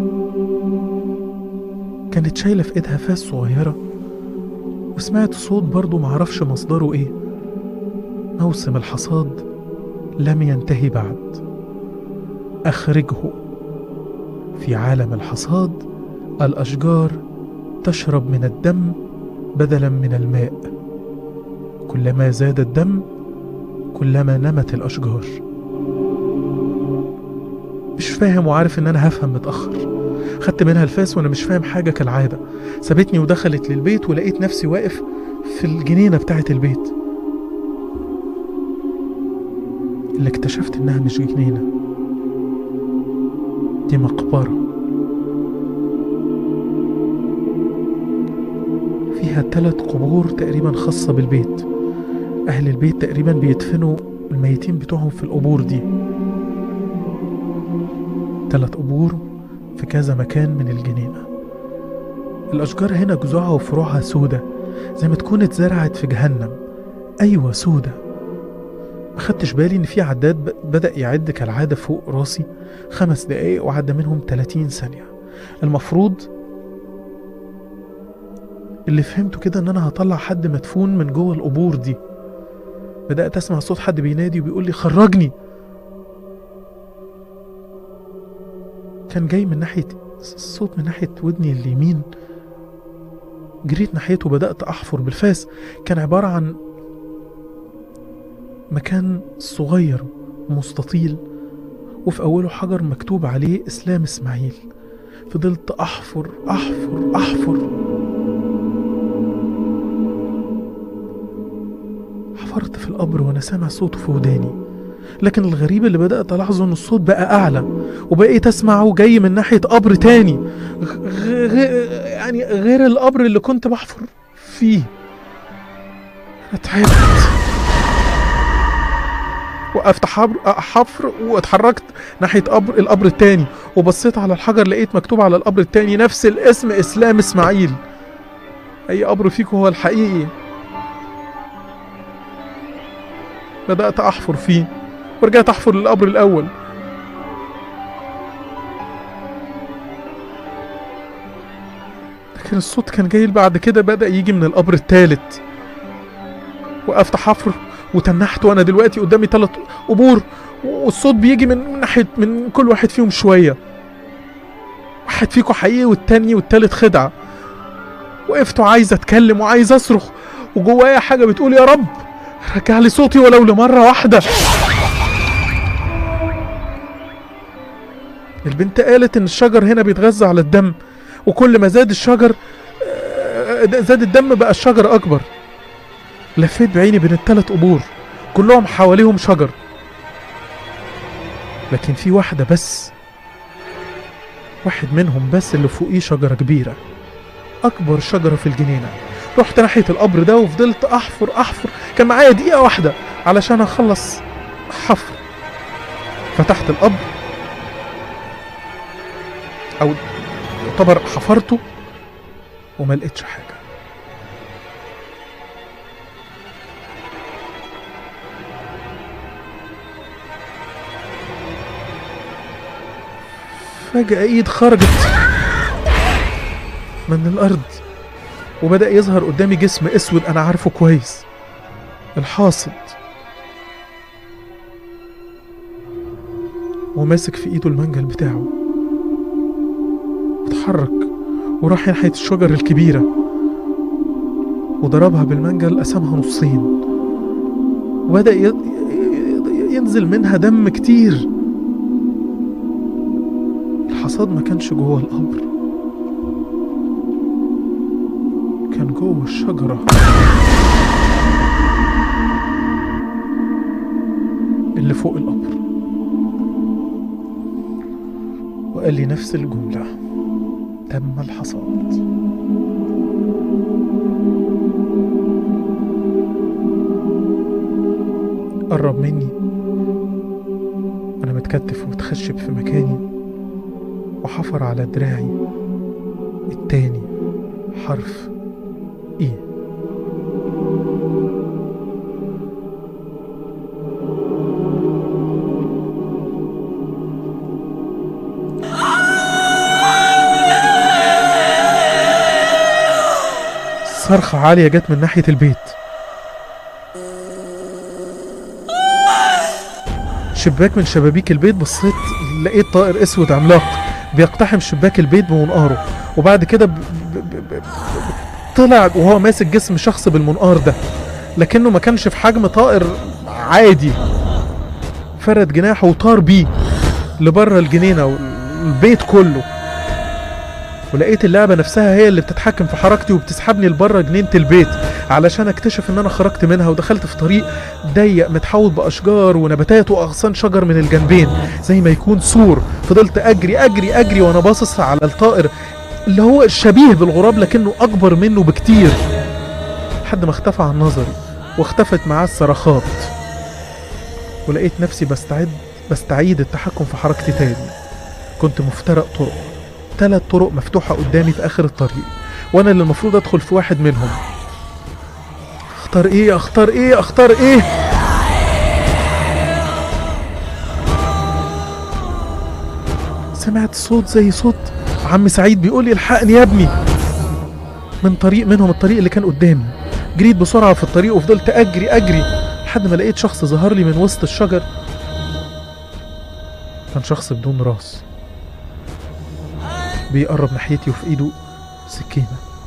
D: كانت شايلة في ايدها فاس صغيرة وسمعت صوت برضه معرفش مصدره ايه موسم الحصاد لم ينتهي بعد أخرجه في عالم الحصاد الأشجار تشرب من الدم بدلا من الماء كلما زاد الدم كلما نمت الأشجار مش فاهم وعارف ان انا هفهم متأخر خدت منها الفاس وانا مش فاهم حاجة كالعادة سابتني ودخلت للبيت ولقيت نفسي واقف في الجنينة بتاعة البيت اللي اكتشفت انها مش جنينة دي مقبرة فيها تلات قبور تقريبا خاصة بالبيت أهل البيت تقريبا بيدفنوا الميتين بتوعهم في القبور دي تلات قبور في كذا مكان من الجنينة الأشجار هنا جذوعها وفروعها سودة زي ما تكون اتزرعت في جهنم أيوة سودة ما خدتش بالي إن في عداد ب- بدأ يعد كالعادة فوق راسي خمس دقايق وعدى منهم 30 ثانية المفروض اللي فهمته كده إن أنا هطلع حد مدفون من جوه القبور دي بدأت أسمع صوت حد بينادي وبيقول لي خرجني كان جاي من ناحية الصوت من ناحية ودني اليمين جريت ناحيته بدأت أحفر بالفاس كان عبارة عن مكان صغير مستطيل وفي أوله حجر مكتوب عليه إسلام إسماعيل فضلت أحفر أحفر أحفر حفرت في القبر وأنا سامع صوته في وداني لكن الغريب اللي بدأت ألاحظه إن الصوت بقى أعلى وبقيت أسمعه جاي من ناحية قبر تاني غ... غ... يعني غير القبر اللي كنت بحفر فيه أنا تعبت وقفت حبر حفر واتحركت ناحية قبر القبر التاني وبصيت على الحجر لقيت مكتوب على القبر التاني نفس الاسم إسلام إسماعيل أي قبر فيكم هو الحقيقي بدأت أحفر فيه ورجعت أحفر للقبر الأول لكن الصوت كان جاي بعد كده بدأ يجي من القبر التالت وقفت حفر وتنحت وانا دلوقتي قدامي ثلاث قبور والصوت بيجي من من ناحيه من كل واحد فيهم شويه واحد فيكم حقيقي والتاني والتالت خدعه وقفت وعايز اتكلم وعايز اصرخ وجوايا حاجه بتقول يا رب رجع لي صوتي ولو لمره واحده البنت قالت ان الشجر هنا بيتغذى على الدم وكل ما زاد الشجر آه، زاد الدم بقى الشجر اكبر لفيت بعيني بين التلات قبور كلهم حواليهم شجر لكن في واحدة بس واحد منهم بس اللي فوقيه شجرة كبيرة أكبر شجرة في الجنينة رحت ناحية القبر ده وفضلت أحفر أحفر كان معايا دقيقة واحدة علشان أخلص حفر فتحت القبر أو يعتبر حفرته وما لقيتش حاجة فجأة ايد خرجت من الأرض وبدأ يظهر قدامي جسم أسود أنا عارفه كويس الحاصد وماسك في ايده المنجل بتاعه اتحرك وراح ناحية الشجر الكبيرة وضربها بالمنجل قسمها نصين وبدأ ي- ي- ينزل منها دم كتير الحصاد ما كانش جوه القبر كان جوه الشجرة اللي فوق القبر وقال لي نفس الجملة تم الحصاد قرب مني وانا متكتف ومتخشب في مكاني وحفر على دراعي التاني حرف ايه صرخة عالية جت من ناحية البيت شباك من شبابيك البيت بصيت لقيت طائر اسود عملاق بيقتحم شباك البيت بمنقاره وبعد كده ب... ب... ب... ب... طلع وهو ماسك جسم شخص بالمنقار ده لكنه ما كانش في حجم طائر عادي فرد جناحه وطار بيه لبره الجنينة والبيت كله ولقيت اللعبة نفسها هي اللي بتتحكم في حركتي وبتسحبني لبره جنينة البيت علشان اكتشف ان انا خرجت منها ودخلت في طريق ضيق متحوط باشجار ونباتات واغصان شجر من الجنبين زي ما يكون سور فضلت اجري اجري اجري وانا باصص على الطائر اللي هو الشبيه بالغراب لكنه اكبر منه بكتير لحد ما اختفى عن نظري واختفت معاه الصرخات ولقيت نفسي بستعد بستعيد التحكم في حركتي تاني كنت مفترق طرق ثلاث طرق مفتوحة قدامي في آخر الطريق وأنا اللي المفروض أدخل في واحد منهم أختار إيه أختار إيه أختار إيه سمعت صوت زي صوت عم سعيد بيقول لي الحقني يا ابني من طريق منهم الطريق اللي كان قدامي جريت بسرعة في الطريق وفضلت أجري أجري لحد ما لقيت شخص ظهر لي من وسط الشجر كان شخص بدون راس بيقرب ناحيتي وفي ايده سكينة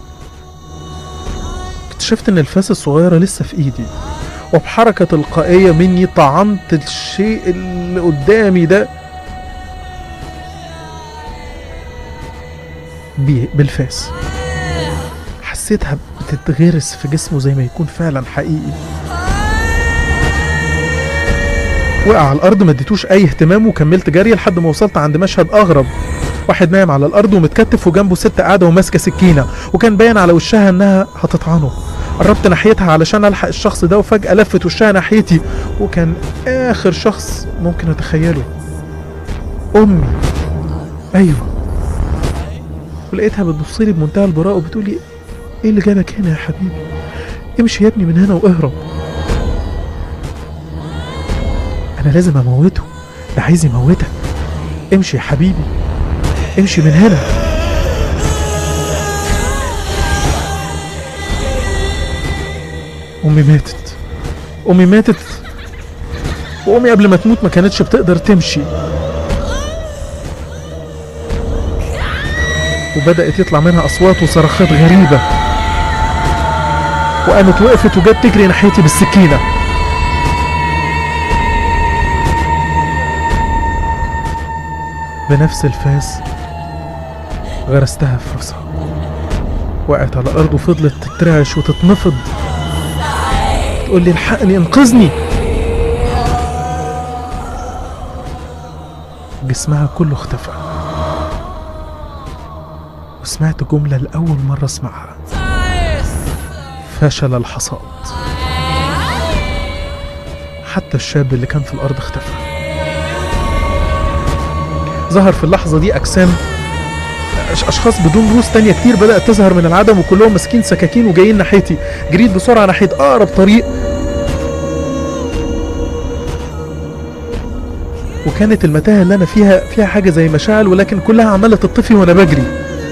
D: اكتشفت ان الفاس الصغيرة لسه في ايدي وبحركة تلقائية مني طعنت الشيء اللي قدامي ده بيه بالفاس حسيتها بتتغرس في جسمه زي ما يكون فعلا حقيقي وقع على الارض ما اديتوش اي اهتمام وكملت جري لحد ما وصلت عند مشهد اغرب واحد نايم على الارض ومتكتف وجنبه ست قاعده وماسكه سكينه وكان باين على وشها انها هتطعنه قربت ناحيتها علشان الحق الشخص ده وفجاه لفت وشها ناحيتي وكان اخر شخص ممكن اتخيله امي ايوه ولقيتها بتبص لي بمنتهى البراءه وبتقولي ايه اللي جابك هنا يا حبيبي امشي يا ابني من هنا واهرب انا لازم اموته ده عايز يموتك امشي يا حبيبي امشي من هنا امي ماتت امي ماتت وامي قبل ما تموت ما كانتش بتقدر تمشي وبدأت يطلع منها أصوات وصرخات غريبة وقامت وقفت وجت تجري ناحيتي بالسكينة بنفس الفاس غرستها في راسها وقعت على الأرض وفضلت تترعش وتتنفض تقول لي الحقني انقذني جسمها كله اختفى وسمعت جملة لأول مرة اسمعها فشل الحصاد حتى الشاب اللي كان في الأرض اختفى ظهر في اللحظة دي أجسام أش- أشخاص بدون رؤوس تانية كتير بدأت تظهر من العدم وكلهم ماسكين سكاكين وجايين ناحيتي جريت بسرعة ناحية أقرب طريق وكانت المتاهة اللي أنا فيها فيها حاجة زي مشاعل ولكن كلها عمالة تطفي وأنا بجري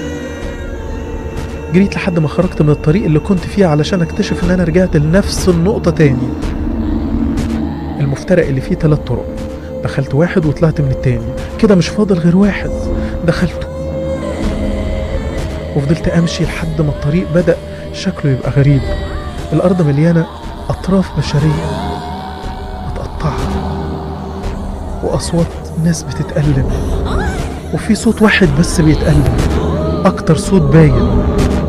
D: جريت لحد ما خرجت من الطريق اللي كنت فيه علشان اكتشف ان انا رجعت لنفس النقطة تاني المفترق اللي فيه ثلاث طرق دخلت واحد وطلعت من التاني كده مش فاضل غير واحد دخلته وفضلت امشي لحد ما الطريق بدأ شكله يبقى غريب الارض مليانة اطراف بشرية متقطعة واصوات ناس بتتألم وفي صوت واحد بس بيتألم اكتر صوت باين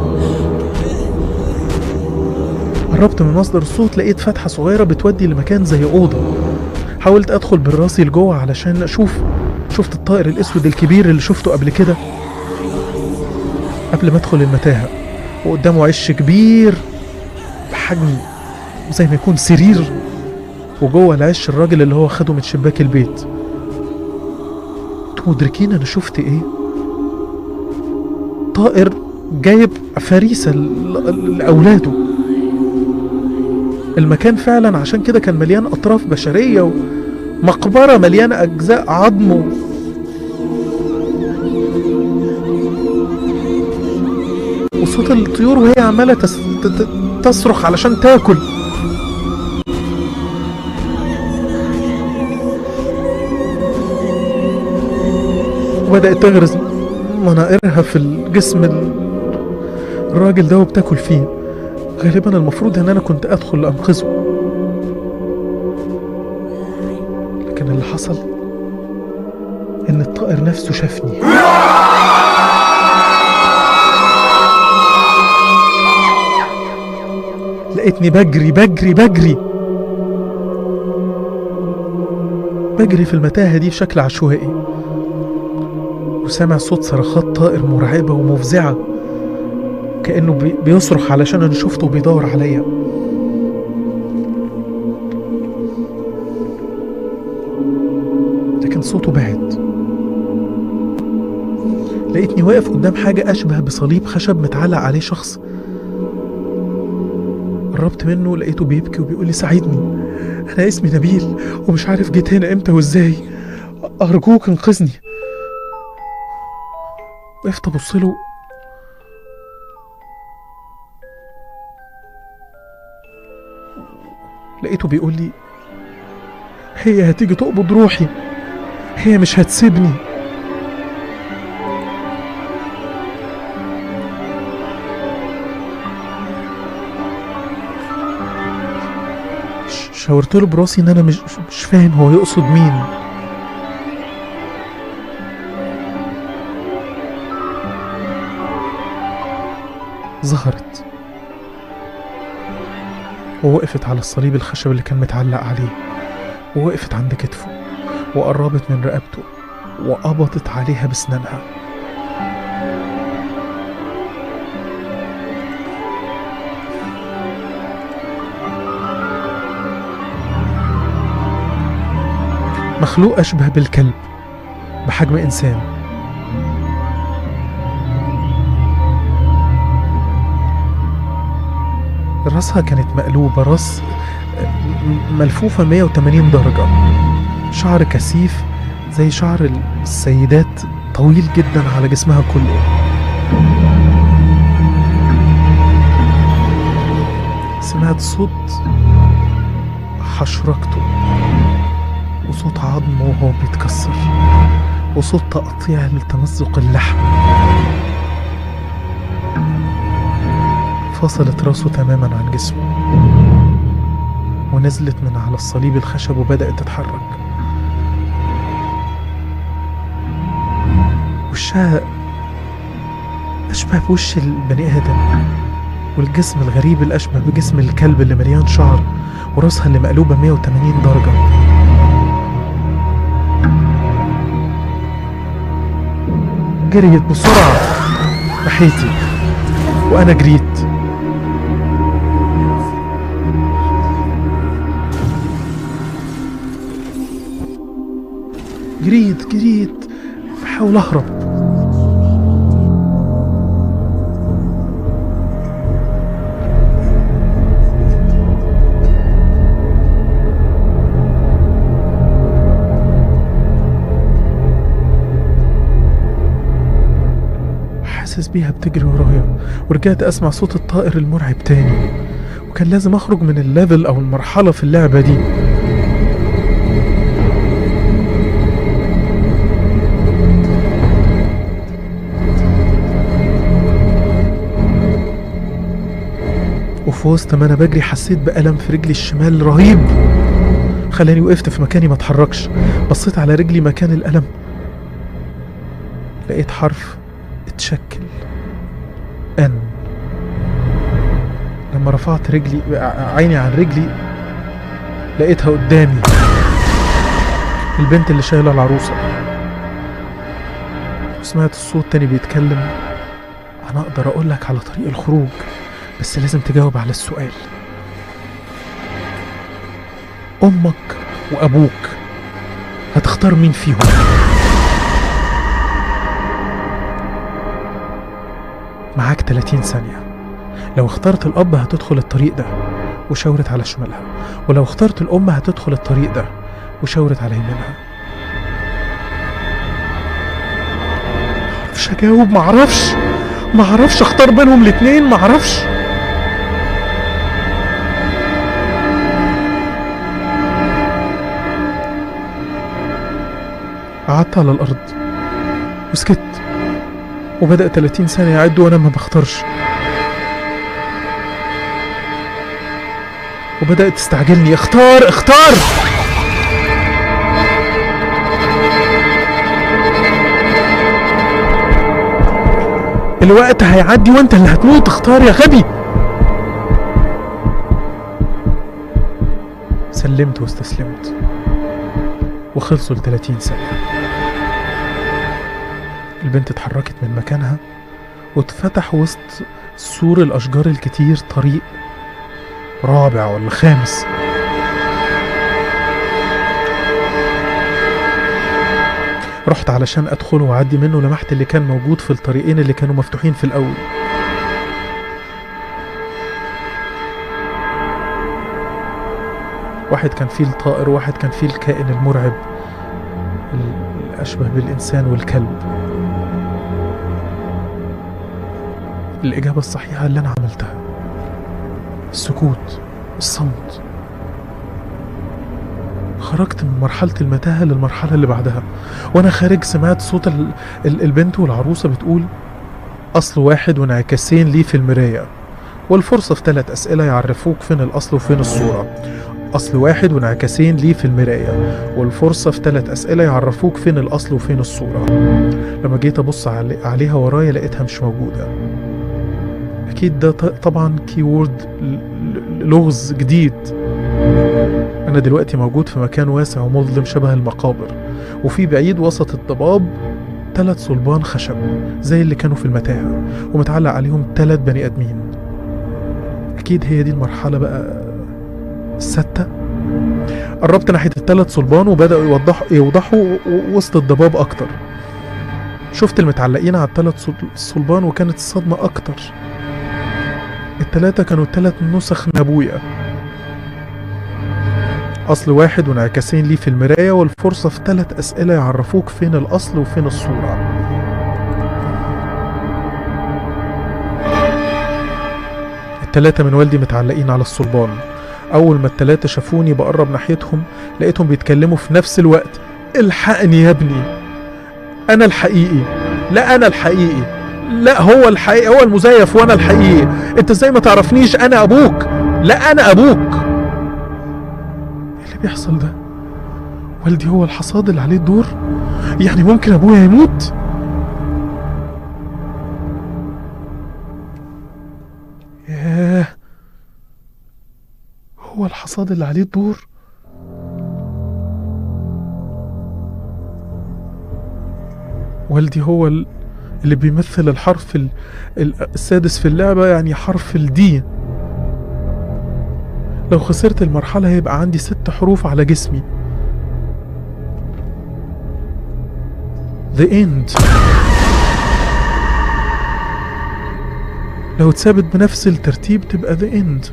D: قربت من مصدر الصوت لقيت فتحة صغيرة بتودي لمكان زي أوضة حاولت أدخل براسي لجوه علشان أشوف شفت الطائر الأسود الكبير اللي شفته قبل كده قبل ما أدخل المتاهة وقدامه عش كبير بحجم زي ما يكون سرير وجوه العش الراجل اللي هو خده من شباك البيت انتوا مدركين أنا شفت إيه؟ طائر جايب فريسة ل- ل- لأولاده المكان فعلا عشان كده كان مليان أطراف بشرية ومقبرة مليانة أجزاء عظم و... وصوت الطيور وهي عمالة تس... ت- ت- تصرخ علشان تاكل وبدأت تغرز مناقرها في الجسم ال- الراجل ده وبتاكل فيه غالبا المفروض ان انا كنت ادخل لانقذه لكن اللي حصل ان الطائر نفسه شافني لقيتني بجري بجري بجري بجري في المتاهة دي بشكل عشوائي وسامع صوت صرخات طائر مرعبة ومفزعة كأنه بي- بيصرخ علشان أنا شفته بيدور عليا لكن صوته بعد لقيتني واقف قدام حاجة أشبه بصليب خشب متعلق عليه شخص قربت منه لقيته بيبكي وبيقول لي ساعدني أنا اسمي نبيل ومش عارف جيت هنا إمتى وإزاي أرجوك انقذني وقفت أبص له لقيته بيقول لي هي هتيجي تقبض روحي هي مش هتسيبني ش- شاورت له براسي ان انا مش مش فاهم هو يقصد مين ظهرت ووقفت على الصليب الخشب اللي كان متعلق عليه ووقفت عند كتفه وقربت من رقبته وقبضت عليها بسنانها مخلوق أشبه بالكلب بحجم إنسان راسها كانت مقلوبة راس م- ملفوفة 180 درجة شعر كثيف زي شعر السيدات طويل جدا على جسمها كله سمعت صوت حشركته وصوت عظمه وهو بيتكسر وصوت تقطيع لتمزق اللحم فصلت راسه تماما عن جسمه ونزلت من على الصليب الخشب وبدأت تتحرك وشها أشبه بوش البني آدم والجسم الغريب الأشبه بجسم الكلب اللي مليان شعر وراسها اللي مقلوبة 180 درجة جريت بسرعة ناحيتي وأنا جريت جريت جريت بحاول أهرب حاسس بيها بتجري ورايا ورجعت اسمع صوت الطائر المرعب تاني وكان لازم اخرج من الليفل او المرحله في اللعبه دي وفي وسط ما انا بجري حسيت بألم في رجلي الشمال رهيب خلاني وقفت في مكاني ما اتحركش بصيت على رجلي مكان الألم لقيت حرف اتشكل ان لما رفعت رجلي ع- عيني عن رجلي لقيتها قدامي البنت اللي شايله العروسه وسمعت الصوت تاني بيتكلم انا اقدر اقول لك على طريق الخروج بس لازم تجاوب على السؤال امك وابوك هتختار مين فيهم معاك 30 ثانية لو اخترت الأب هتدخل الطريق ده وشاورت على شمالها ولو اخترت الأم هتدخل الطريق ده وشاورت على يمينها معرفش أجاوب معرفش معرفش أختار بينهم الاتنين معرفش قعدت على الأرض وسكت وبدأ 30 ثانية يعد وأنا ما بختارش وبدأت تستعجلني اختار اختار الوقت هيعدي وانت اللي هتموت اختار يا غبي سلمت واستسلمت وخلصوا ال 30 ثانية البنت اتحركت من مكانها واتفتح وسط سور الأشجار الكتير طريق رابع ولا خامس رحت علشان ادخله واعدي منه لمحت اللي كان موجود في الطريقين اللي كانوا مفتوحين في الاول واحد كان فيه الطائر وواحد كان فيه الكائن المرعب ال- الأشبه بالإنسان والكلب الإجابة الصحيحة اللي أنا عملتها السكوت الصمت خرجت من مرحلة المتاهة للمرحلة اللي بعدها وأنا خارج سمعت صوت ال- ال- البنت والعروسة بتقول أصل واحد وانعكاسين ليه في المراية والفرصة في ثلاث أسئلة يعرفوك فين الأصل وفين الصورة أصل واحد وانعكاسين ليه في المراية والفرصة في ثلاث أسئلة يعرفوك فين الأصل وفين الصورة لما جيت أبص علي عليها ورايا لقيتها مش موجودة أكيد ده ط- طبعا كيورد لغز جديد أنا دلوقتي موجود في مكان واسع ومظلم شبه المقابر وفي بعيد وسط الضباب ثلاث صلبان خشب زي اللي كانوا في المتاهة ومتعلق عليهم ثلاث بني آدمين أكيد هي دي المرحلة بقى الستة قربت ناحية الثلاث صلبان وبدأوا يوضحوا يوضحوا و- وسط الضباب أكتر شفت المتعلقين على الثلاث صل- صلبان وكانت الصدمة أكتر التلاتة كانوا تلات نسخ من أبويا أصل واحد وانعكاسين ليه في المراية والفرصة في تلات أسئلة يعرفوك فين الأصل وفين الصورة التلاتة من والدي متعلقين على الصلبان أول ما التلاتة شافوني بقرب ناحيتهم لقيتهم بيتكلموا في نفس الوقت الحقني يا ابني أنا الحقيقي لا أنا الحقيقي لا هو الحقيقي هو المزيف وأنا الحقيقي أنت إزاي ما تعرفنيش أنا أبوك لا أنا أبوك إيه اللي بيحصل ده والدي هو الحصاد اللي عليه الدور يعني ممكن أبويا يموت ياه هو الحصاد اللي عليه الدور والدي هو ال- اللي بيمثل الحرف ال- ال- السادس في اللعبة يعني حرف الدي لو خسرت المرحلة هيبقى عندي ست حروف على جسمي The end لو اتثابت بنفس الترتيب تبقى The end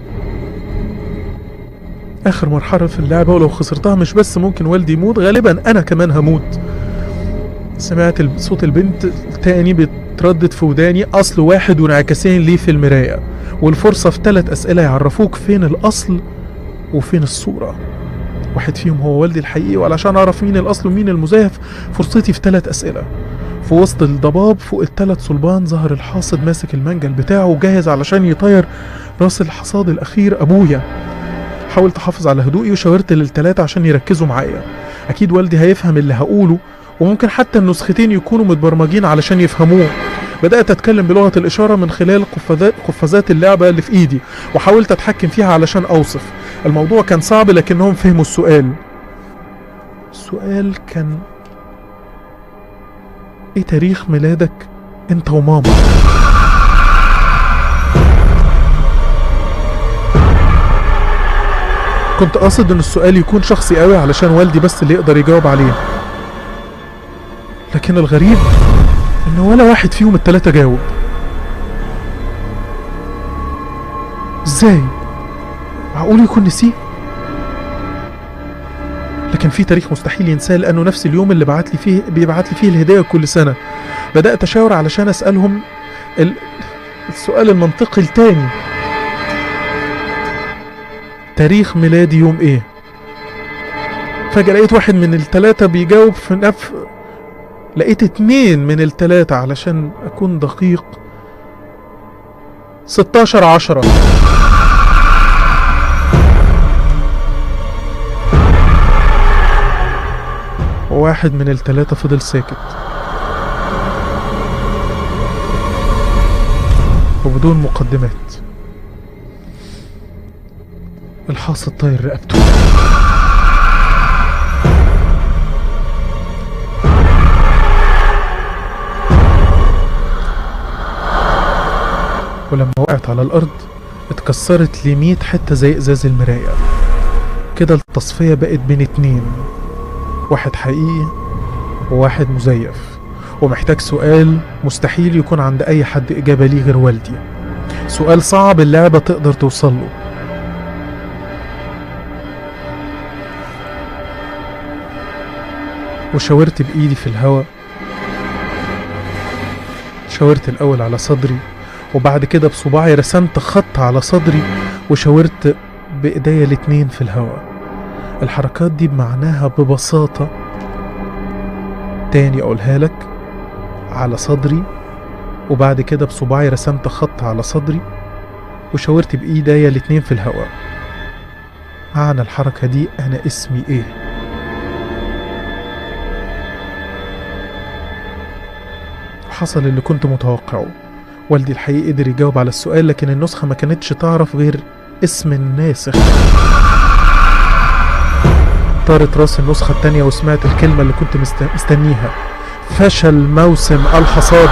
D: آخر مرحلة في اللعبة ولو خسرتها مش بس ممكن والدي يموت غالبا أنا كمان هموت سمعت ال- صوت البنت التاني بتردد في وداني أصل واحد وانعكاسين ليه في المراية والفرصة في ثلاث أسئلة يعرفوك فين الأصل وفين الصورة واحد فيهم هو والدي الحقيقي وعلشان أعرف مين الأصل ومين المزيف فرصتي في ثلاث أسئلة في وسط الضباب فوق الثلاث صلبان ظهر الحاصد ماسك المنجل بتاعه وجاهز علشان يطير راس الحصاد الأخير أبويا حاولت أحافظ على هدوئي وشاورت للتلاتة عشان يركزوا معايا أكيد والدي هيفهم اللي هقوله وممكن حتى النسختين يكونوا متبرمجين علشان يفهموه بدأت أتكلم بلغة الإشارة من خلال قفازات, قفازات اللعبة اللي في إيدي وحاولت أتحكم فيها علشان أوصف الموضوع كان صعب لكنهم فهموا السؤال السؤال كان إيه تاريخ ميلادك أنت وماما كنت قاصد ان السؤال يكون شخصي قوي علشان والدي بس اللي يقدر يجاوب عليه لكن الغريب ان ولا واحد فيهم التلاتة جاوب ازاي معقول يكون نسيه لكن في تاريخ مستحيل ينساه لانه نفس اليوم اللي بعت لي فيه بيبعت لي فيه الهدايا كل سنه بدات اشاور علشان اسالهم ال... السؤال المنطقي التاني تاريخ ميلادي يوم ايه فجأة لقيت واحد من التلاتة بيجاوب في نف لقيت اتنين من التلاتة علشان أكون دقيق ستاشر عشرة وواحد من التلاتة فضل ساكت وبدون مقدمات الحاصل طاير رقبته ولما وقعت على الأرض اتكسرت لي 100 حتة زي إزاز المراية كده التصفية بقت بين اتنين واحد حقيقي وواحد مزيف ومحتاج سؤال مستحيل يكون عند أي حد إجابة ليه غير والدي سؤال صعب اللعبة تقدر توصل له وشاورت بإيدي في الهواء شاورت الأول على صدري وبعد كده بصباعي رسمت خط على صدري وشاورت بإيديا الاتنين في الهواء الحركات دي بمعناها ببساطة تاني أقولها لك على صدري وبعد كده بصباعي رسمت خط على صدري وشاورت بإيديا الاتنين في الهواء معنى الحركة دي أنا اسمي إيه حصل اللي كنت متوقعه والدي الحقيقي قدر يجاوب على السؤال لكن النسخة ما كانتش تعرف غير اسم الناسخ طارت راس النسخة التانية وسمعت الكلمة اللي كنت مست- مستنيها فشل موسم الحصاد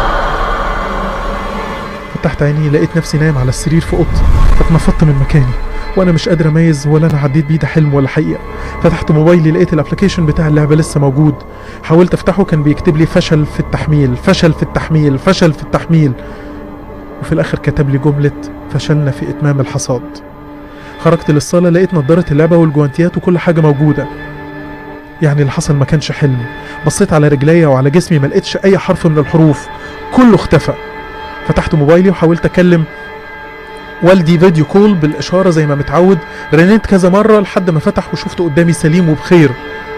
D: فتحت عيني لقيت نفسي نايم على السرير في اوضتي اتنفضت من مكاني وانا مش قادر اميز ولا انا عديت بيه ده حلم ولا حقيقه فتحت موبايلي لقيت الابلكيشن بتاع اللعبه لسه موجود حاولت افتحه كان بيكتب لي فشل في التحميل فشل في التحميل فشل في التحميل وفي الاخر كتب لي جمله فشلنا في اتمام الحصاد خرجت للصاله لقيت نضاره اللعبه والجوانتيات وكل حاجه موجوده يعني اللي حصل ما كانش حلم بصيت على رجليا وعلى جسمي ما لقيتش اي حرف من الحروف كله اختفى فتحت موبايلي وحاولت اكلم والدي فيديو كول بالاشاره زي ما متعود رنيت كذا مره لحد ما فتح وشفته قدامي سليم وبخير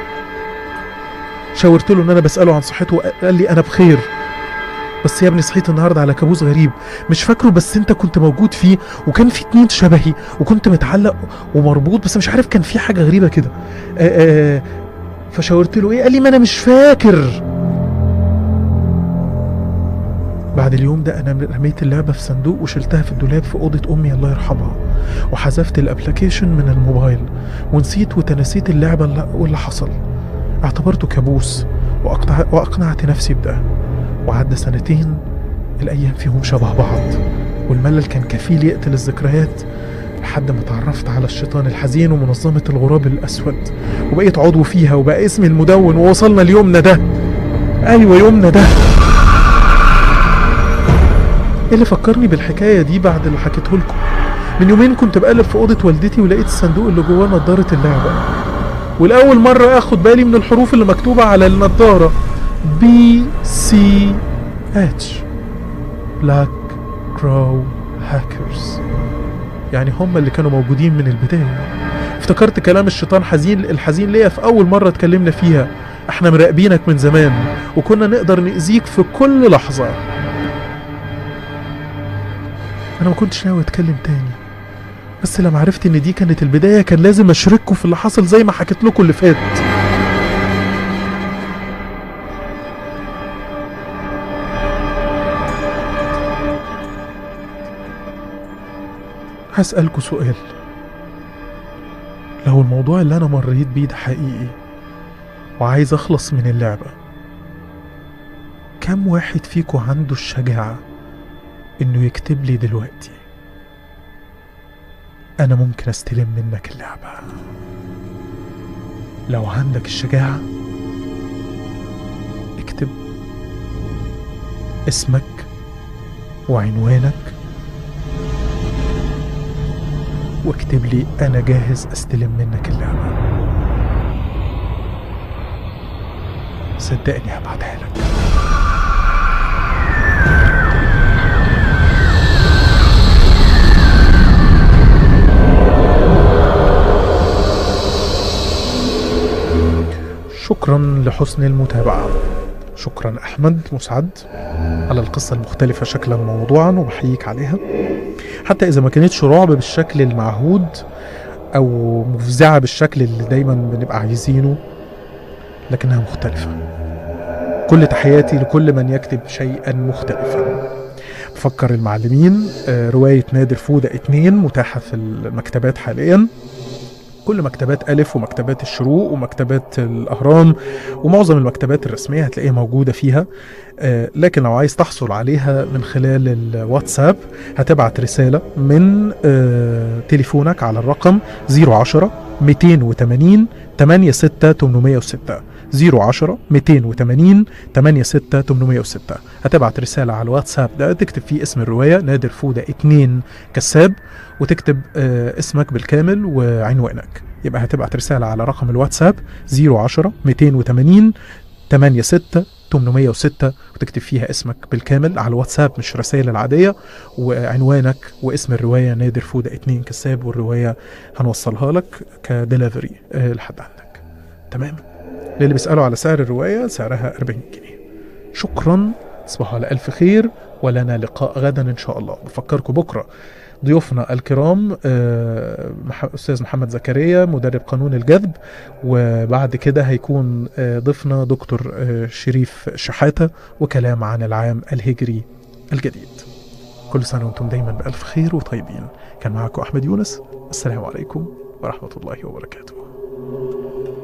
D: شاورت له ان انا بساله عن صحته قال لي انا بخير بس يا ابني صحيت النهارده على كابوس غريب مش فاكره بس انت كنت موجود فيه وكان في اتنين شبهي وكنت متعلق ومربوط بس مش عارف كان في حاجه غريبه كده آه، آه، فشاورت له ايه قال لي ما انا مش فاكر بعد اليوم ده انا رميت اللعبه في صندوق وشلتها في الدولاب في اوضه امي الله يرحمها وحذفت الابلكيشن من الموبايل ونسيت وتنسيت اللعبه اللي- واللي حصل اعتبرته كابوس وأقطع واقنعت نفسي بده وعدى سنتين الايام فيهم شبه بعض والملل كان كفيل يقتل الذكريات لحد ما تعرفت على الشيطان الحزين ومنظمة الغراب الأسود وبقيت عضو فيها وبقى اسمي المدون ووصلنا ليومنا ده أيوة يومنا ده ايه اللي فكرني بالحكايه دي بعد اللي حكيته لكم من يومين كنت بقلب في اوضه والدتي ولقيت الصندوق اللي جواه نضاره اللعبه والاول مره اخد بالي من الحروف اللي مكتوبه على النضاره بي سي اتش بلاك كراو هاكرز يعني هم اللي كانوا موجودين من البدايه افتكرت كلام الشيطان حزين الحزين ليا في اول مره اتكلمنا فيها احنا مراقبينك من زمان وكنا نقدر نأذيك في كل لحظه انا ما كنتش ناوي اتكلم تاني بس لما عرفت ان دي كانت البدايه كان لازم اشارككم في اللي حصل زي ما حكيت لكم اللي فات هسألكوا سؤال لو الموضوع اللي انا مريت بيه ده حقيقي وعايز اخلص من اللعبه كم واحد فيكم عنده الشجاعه انه يكتب لي دلوقتي انا ممكن استلم منك اللعبة لو عندك الشجاعة اكتب اسمك وعنوانك واكتب لي انا جاهز استلم منك اللعبة صدقني هبعتها لك شكرا لحسن المتابعة شكرا أحمد مسعد على القصة المختلفة شكلا وموضوعا وبحييك عليها حتى إذا ما كانتش رعب بالشكل المعهود أو مفزعة بالشكل اللي دايما بنبقى عايزينه لكنها مختلفة كل تحياتي لكل من يكتب شيئا مختلفا بفكر المعلمين آه، رواية نادر فودة اتنين متاحة في المكتبات حاليا كل مكتبات ألف ومكتبات الشروق ومكتبات الأهرام ومعظم المكتبات الرسمية هتلاقيها موجودة فيها آه، لكن لو عايز تحصل عليها من خلال الواتساب هتبعت رسالة من آه، تليفونك على الرقم 010 280 86806 010 280 86 806 هتبعت رسالة على الواتساب ده تكتب فيه اسم الرواية نادر فودة 2 كساب وتكتب آه، اسمك بالكامل وعنوانك يبقى هتبعت رسالة على رقم الواتساب 010 280 86 806 وتكتب فيها اسمك بالكامل على الواتساب مش رسائل العادية وعنوانك واسم الرواية نادر فودة 2 كساب والرواية هنوصلها لك كدليفري آه، لحد عندك تمام للي بيسألوا على سعر الرواية سعرها 40 جنيه شكرا تصبحوا على ألف خير ولنا لقاء غدا إن شاء الله بفكركم بكرة ضيوفنا الكرام آه، مح- أستاذ محمد زكريا مدرب قانون الجذب وبعد كده هيكون آه، ضيفنا دكتور آه، شريف شحاتة وكلام عن العام الهجري الجديد كل سنة وانتم دايما بألف خير وطيبين كان معكم أحمد يونس السلام عليكم ورحمة الله وبركاته